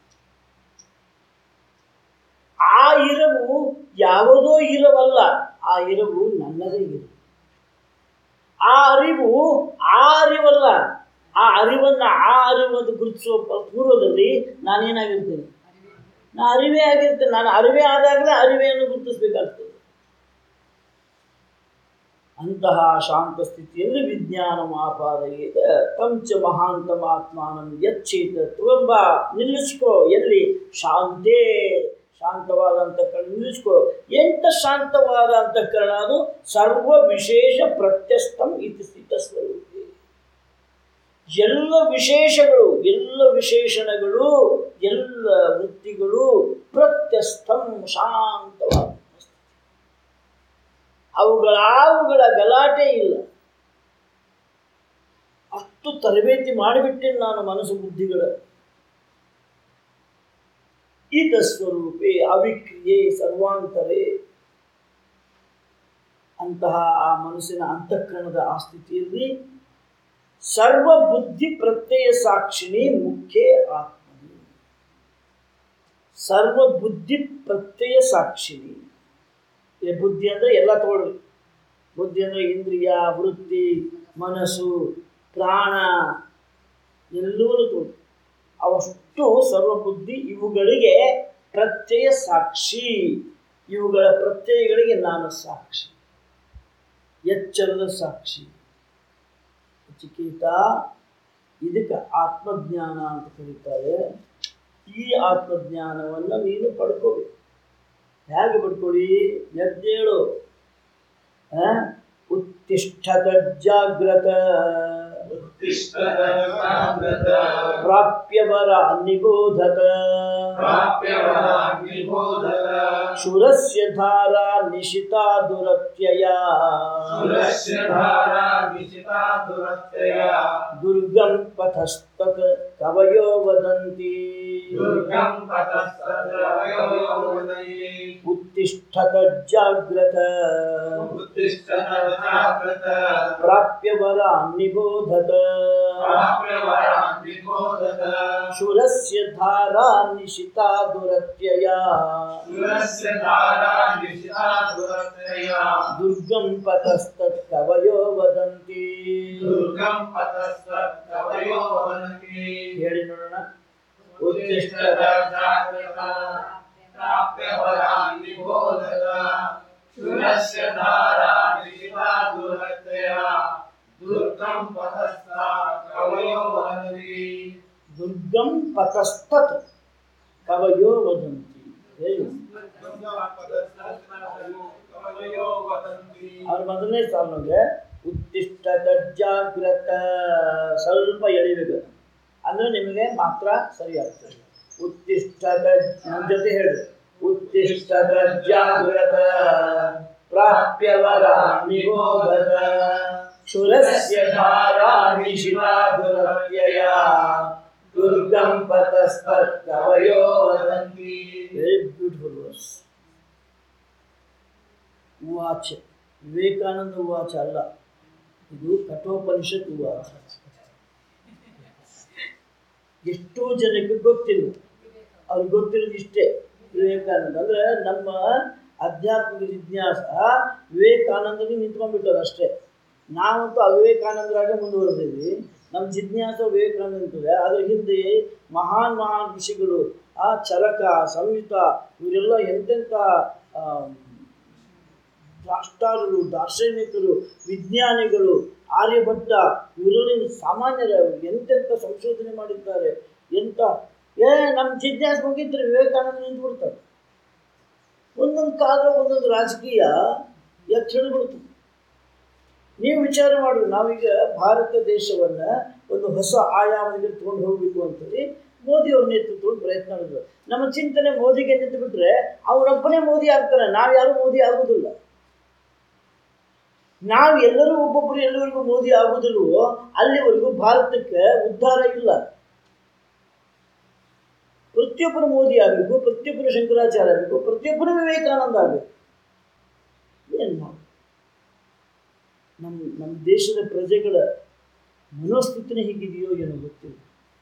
ಆ ಇರವು ಯಾವುದೋ ಇರವಲ್ಲ ಆ ಇರವು ನನ್ನದೇ ಇರವು ಆ ಅರಿವು ಆ ಅರಿವಲ್ಲ ಆ ಅರಿವನ್ನು ಆ ಅರಿವನ್ನು ಗುರುತಿಸುವ ಪ- ಪೂರ್ವದಲ್ಲಿ ನಾನೇನಾಗಿರ್ತೇನೆ ನಾ ಅರಿವೇ ಆಗಿರ್ತೇನೆ ನಾನು ಅರಿವೇ ಆದಾಗಲೇ ಅರಿವೆಯನ್ನು ಗುರುತಿಸ್ಬೇಕಾಗ್ತದೆ ಅಂತಹ ಶಾಂತ ಸ್ಥಿತಿಯಲ್ಲಿ ವಿಜ್ಞಾನ ಮಾಪಾದಯೇತ ತಂಚ ಮಹಾಂತಮಾತ್ಮಾನಂ ಯಚ್ಚೇತ ತುವೆಂಬ ನಿಲ್ಲಿಸ್ಕೋ ಎಲ್ಲಿ ಶಾಂತೇ ಶಾಂತವಾದ ಅಂತಃಕರಣ ನಿಲ್ಲಿಸ್ಕೋ ಎಂಥ ಶಾಂತವಾದ ಅಂತಃಕರಣ ಅದು ಸರ್ವ ವಿಶೇಷ ಪ್ರತ್ಯಸ್ಥಂ ಇತಿ ಸ್ಥಿತ ಸ್ವರೂಪಿ ಎಲ್ಲ ವಿಶೇಷಗಳು ಎಲ್ಲ ವಿಶೇಷಣಗಳು ಎಲ್ಲ ವೃತ್ತಿಗಳು ಪ್ರತ್ಯಸ್ಥಂ ಶಾಂತವಾದ ಅವುಗಳ ಅವುಗಳ ಗಲಾಟೆ ಇಲ್ಲ ಅಷ್ಟು ತರಬೇತಿ ಮಾಡಿಬಿಟ್ಟೇನೆ ನಾನು ಮನಸ್ಸು ಬುದ್ಧಿಗಳ ಈತ ಸ್ವರೂಪೇ ಅವಿಕ್ರಿಯೆ ಸರ್ವಾಂತರೇ ಅಂತಹ ಆ ಮನಸ್ಸಿನ ಅಂತಃಕರಣದ ಆ ಸ್ಥಿತಿಯಲ್ಲಿ ಸರ್ವ ಬುದ್ಧಿ ಪ್ರತ್ಯಯ ಸಾಕ್ಷಿಣಿ ಮುಖ್ಯ ಆತ್ಮನಿ ಸರ್ವ ಬುದ್ಧಿ ಪ್ರತ್ಯಯ ಸಾಕ್ಷಿಣಿ ಇಲ್ಲಿ ಬುದ್ಧಿ ಅಂದರೆ ಎಲ್ಲ ತಗೊಳ್ರಿ ಬುದ್ಧಿ ಅಂದರೆ ಇಂದ್ರಿಯ ವೃತ್ತಿ ಮನಸ್ಸು ಪ್ರಾಣ ಎಲ್ಲವೂ ತಗೊಳ್ಳಿ ಅವಷ್ಟು ಸರ್ವಬುದ್ಧಿ ಇವುಗಳಿಗೆ ಪ್ರತ್ಯಯ ಸಾಕ್ಷಿ ಇವುಗಳ ಪ್ರತ್ಯಯಗಳಿಗೆ ನಾನು ಸಾಕ್ಷಿ ಎಚ್ಚರದ ಸಾಕ್ಷಿ ಚಿಕೇತ ಇದಕ್ಕೆ ಆತ್ಮಜ್ಞಾನ ಅಂತ ಕರೀತಾರೆ ಈ ಆತ್ಮಜ್ಞಾನವನ್ನು ನೀನು ಪಡ್ಕೋಬೇಕು ಹೇಗೆ ಪಡ್ಕೊಳ್ಳಿ ಎದ್ದೇಳು ಆ? ಉತ್ತಿಷ್ಠತ ಜಾಗ್ರತ उत्तिष्ठत जाग्रत ಪ್ರಾಪ್ಯವರ ನಿಬೋಧತ प्राप्यवराग्निबोधत ಶುರಸ್ಯ ಧಾರಾ ನಿಶಿತಾ ದುರತ್ಯಯ सुरस्य धारा विचिता दुरत्यया ದುರ್ಗಂ ಪಥಸ್ತತ್ ಕವಯೋ ವದಂತಿ दुर्गं पतस्तद्रवयो वदन्ति ಉತ್ತಿಷ್ಠತ ಜಾಗ್ರತ उत्तिष्ठत जाग्रत ಪ್ರಾಪ್ಯವರ ನಿಬೋಧತ प्राप्यवराग्निबोधत ಶುರಸ್ಯ ಧಾರಾ ನಿಶಿತಾ ದುರತ್ಯಯ सुरस्य धारा विचिता दुरत्यया ದುರ್ಗಂ ಪಥಸ್ತತ್ ಕವಯೋ ವದಂತಿ दुर्गं पतस्तद्रवयो वदन्ति ಹೇಳಿ ನೋಡೋಣ उत्तिष्ठत जाग्रत प्राप्यवराग्निबोधत शूरस्य धारा विचिता दुरत्यया दुर्गं पतस्ता कवयो वदन्ति ದುರ್ಗಂ ಪಥಸ್ತತ್ ಕವಯೋ ವದಂತಿ ಹೇಳಿ कवयो वदन्ति ಅವ್ರ ಮೊದಲನೇ ಸಾಲಿನೊಳಗೆ ಉತ್ತಿಷ್ಟ ಜಾಗ್ರತ ಸ್ವಲ್ಪ ಎಳಿಬೇಕು ಅಂದ್ರೆ ನಿಮಗೆ ಮಾತ್ರ ಸರಿ ಆಗ್ತದೆ ಉತ್ತಿಷ್ಟ ನನ್ನ ಜೊತೆ ಹೇಳಿ ಉತ್ತಿಷ್ಟ ಜಾಗ್ರತ ಪ್ರಾಪ್ಯವರ ನಿಬೋಧತ ಶುರಸ್ಯ ಧಾರಾ ನಿಶಿತಾ ದುರತ್ಯಯ ದುರ್ಗಂ ಪತಸ್ತತ್ ಕವಯೋ ವದಂತಿ ವೆರಿ ಬ್ಯೂಟಿಫುಲ್ ವರ್ಸ್ ಉವಾಚ ವಿವೇಕಾನಂದ ಉವಾಚ ಅಲ್ಲ ಇದು ಕಠೋಪನಿಷತ್ ಉವಾಚ ಎಷ್ಟೋ ಜನಕ್ಕೆ ಗೊತ್ತಿಲ್ಲ ಅವ್ರಿಗೆ ಗೊತ್ತಿರೋದು ಇಷ್ಟೇ ವಿವೇಕಾನಂದ ಅಂದರೆ ನಮ್ಮ ಆಧ್ಯಾತ್ಮಿಕ ಜಿಜ್ಞಾಸ ವಿವೇಕಾನಂದನಿಗೆ ನಿಂತ್ಕೊಂಡ್ಬಿಟ್ಟದು ಅಷ್ಟೇ ನಾವಂತೂ ಅವಿವೇಕಾನಂದರಾಗೆ ಮುಂದುವರೆದಿದ್ವಿ ನಮ್ಮ ಜಿಜ್ಞಾಸ ವಿವೇಕಾನಂದ ನಿಂತಿದೆ ಅದ್ರ ಹಿಂದೆ ಮಹಾನ್ ಮಹಾನ್ ಋಷಿಗಳು ಆ ಚರಕ ಸಂಯುತ ಇವರೆಲ್ಲ ಎಂತೆಂಥ ಆ, ರಾಷ್ಟ್ರಗಳು ದಾರ್ಶನಿಕರು ವಿಜ್ಞಾನಿಗಳು ಆರ್ಯಭಟ್ಟ ಇವರಲ್ಲಿ ಸಾಮಾನ್ಯರ ಎಂತೆಂಥ ಸಂಶೋಧನೆ ಮಾಡಿದ್ದಾರೆ ಎಂಥ ಏ ನಮ್ಮ ಜಿಜ್ಞಾಸೆ ಮುಗಿದ್ರೆ ವಿವೇಕಾನಂದ ನಿಂತ್ಬಿಡ್ತಾರೆ ಒಂದೊಂದು ಕಾಲ ಒಂದೊಂದು ರಾಜಕೀಯ ಎತ್ತು ಹಿಡಿದ್ಬಿಡ್ತು ನೀವು ವಿಚಾರ ಮಾಡ್ರಿ ನಾವೀಗ ಭಾರತ ದೇಶವನ್ನು ಒಂದು ಹೊಸ ಆಯಾಮದಲ್ಲಿ ತಗೊಂಡು ಹೋಗಬೇಕು ಅಂತೇಳಿ ಮೋದಿ ಅವ್ರ ನೇತೃತ್ವದಲ್ಲಿ ಪ್ರಯತ್ನ ಮಾಡಿದ್ರು ನಮ್ಮ ಚಿಂತನೆ ಮೋದಿಗೆ ನಿಂತು ಬಿಟ್ರೆ ಅವರೊಬ್ಬನೇ ಮೋದಿ ಆಗ್ತಾನೆ ನಾವು ಯಾರು ಮೋದಿ ಆಗೋದಿಲ್ಲ ನಾವು ಎಲ್ಲರೂ ಒಬ್ಬೊಬ್ಬರು ಎಲ್ಲರಿಗೂ ಮೋದಿ ಆಗೋದಿಲ್ವೋ ಅಲ್ಲಿವರೆಗೂ ಭಾರತಕ್ಕೆ ಉದ್ಧಾರ ಇಲ್ಲ ಪ್ರತಿಯೊಬ್ಬರು ಮೋದಿ ಆಗಬೇಕು ಪ್ರತಿಯೊಬ್ಬರು ಶಂಕರಾಚಾರ್ಯ ಆಗಬೇಕು ಪ್ರತಿಯೊಬ್ಬರು ವಿವೇಕಾನಂದ ಆಗಬೇಕು ಏನು ಮಾಡಿ ನಮ್ಮ ನಮ್ಮ ದೇಶದ ಪ್ರಜೆಗಳ ಮನೋಸ್ಥಿತಿನೇ ಹೀಗಿದೆಯೋ ಏನೋ ಗೊತ್ತಿಲ್ಲ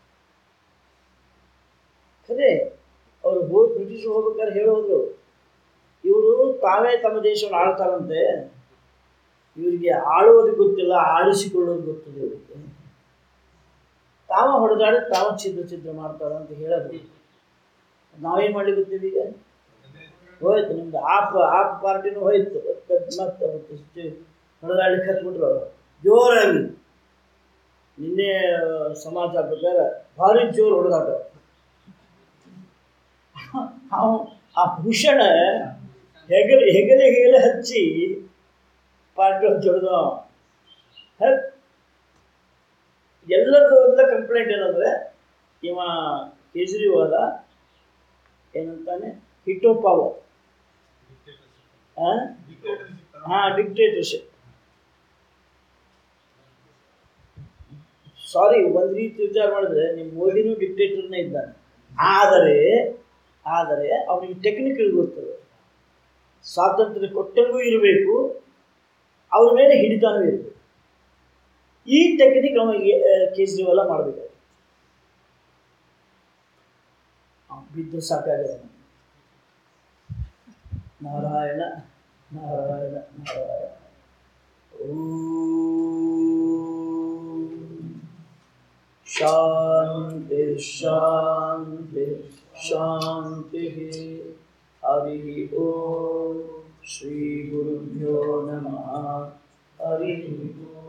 ಖರೆ ಅವರು ಹೋಗಿ ಬ್ರಿಟಿಷರು ಹೋಗ್ಬೇಕಾದ್ರೆ ಹೇಳೋದ್ರು ಇವರು ತಾವೇ ತಮ್ಮ ದೇಶವನ್ನು ಆಳ್ತಾರಂತೆ ಇವರಿಗೆ ಆಳುವುದು ಗೊತ್ತಿಲ್ಲ ಆಳಿಸಿಕೊಳ್ಳೋದು ಗೊತ್ತಿದೆ ಇವರಿಗೆ ತಾವ ಹೊಡೆದಾಡಿ ತಾವ ಛಿದ್ರ ಛಿದ್ರ ಮಾಡ್ತಾರ ಅಂತ ಹೇಳೋದು ನಾವೇನು ಮಾಡ್ಲಿಕ್ಕೆ ಗೊತ್ತೀವಿ ಈಗ ಹೋಯ್ತು ನಿಮ್ದು ಆಪ್ ಆಪ್ ಪಾರ್ಟಿನೂ ಹೋಯ್ತು ಮತ್ತೆ ಮತ್ತೆ ಹೊಡೆದಾಡ್ಲಿಕ್ಕೆ ಹತ್ಬಿಟ್ರು ಅವರು ಜೋರಾಗಿ ನಿನ್ನೆ ಸಮಾಚಾರ ಪ್ರಕಾರ ಭಾರಿ ಜೋರು ಹೊಡೆದಾಟ ಅವ ಆ ಭೂಷಣ ಹೆಗಲೆ ಹೆಗಲೆ ಹೆಗಲೆ ಹಚ್ಚಿ ಪಾರ್ಟಿ ಹೊಡೆದ ಎಲ್ಲರದ್ದು ಒಂದ ಕಂಪ್ಲೇಂಟ್ ಏನಂದ್ರೆ ಇವ ಕೇಜ್ರಿವಾಲ ಏನಂತಾನೆ ಹಿಟ್ ಆಫ್ ಪವರ್ ಹಾಂ ಡಿಕ್ಟೇಟರ್ಶಿಪ್ ಸಾರಿ ಒಂದು ರೀತಿ ವಿಚಾರ ಮಾಡಿದ್ರೆ ನಿಮ್ಮ ಮೋದಿನೂ ಡಿಕ್ಟೇಟರ್ನೇ ಇದ್ದಾನೆ ಆದರೆ ಆದರೆ ಅವನಿಗೆ ಟೆಕ್ನಿಕಲ್ ಗೊತ್ತದೆ ಸ್ವಾತಂತ್ರ್ಯ ಕೊಟ್ಟಂಗೂ ಇರಬೇಕು ಅವ್ರ ಮೇಲೆ ಹಿಡಿತಾನೂ ಇರಬೇಕು ಈ ಟೆಕ್ನಿಕ್ ಅವನಿಗೆ ಕೇಜ್ರಿವಾಲ ಮಾಡಬೇಕು ಬಿದ್ದು ಸಾಕಾಗಿದೆ ನಾರಾಯಣ ನಾರಾಯಣ ನಾರಾಯಣ ಓಂ ಶಾಂತಿ ಶಾಂತಿ ಶಾಂತಿ ಹರಿ ಓಂ ಶ್ರೀ ಗುರುಭ್ಯೋ ನಮಃ ಹರಿ ಓಂ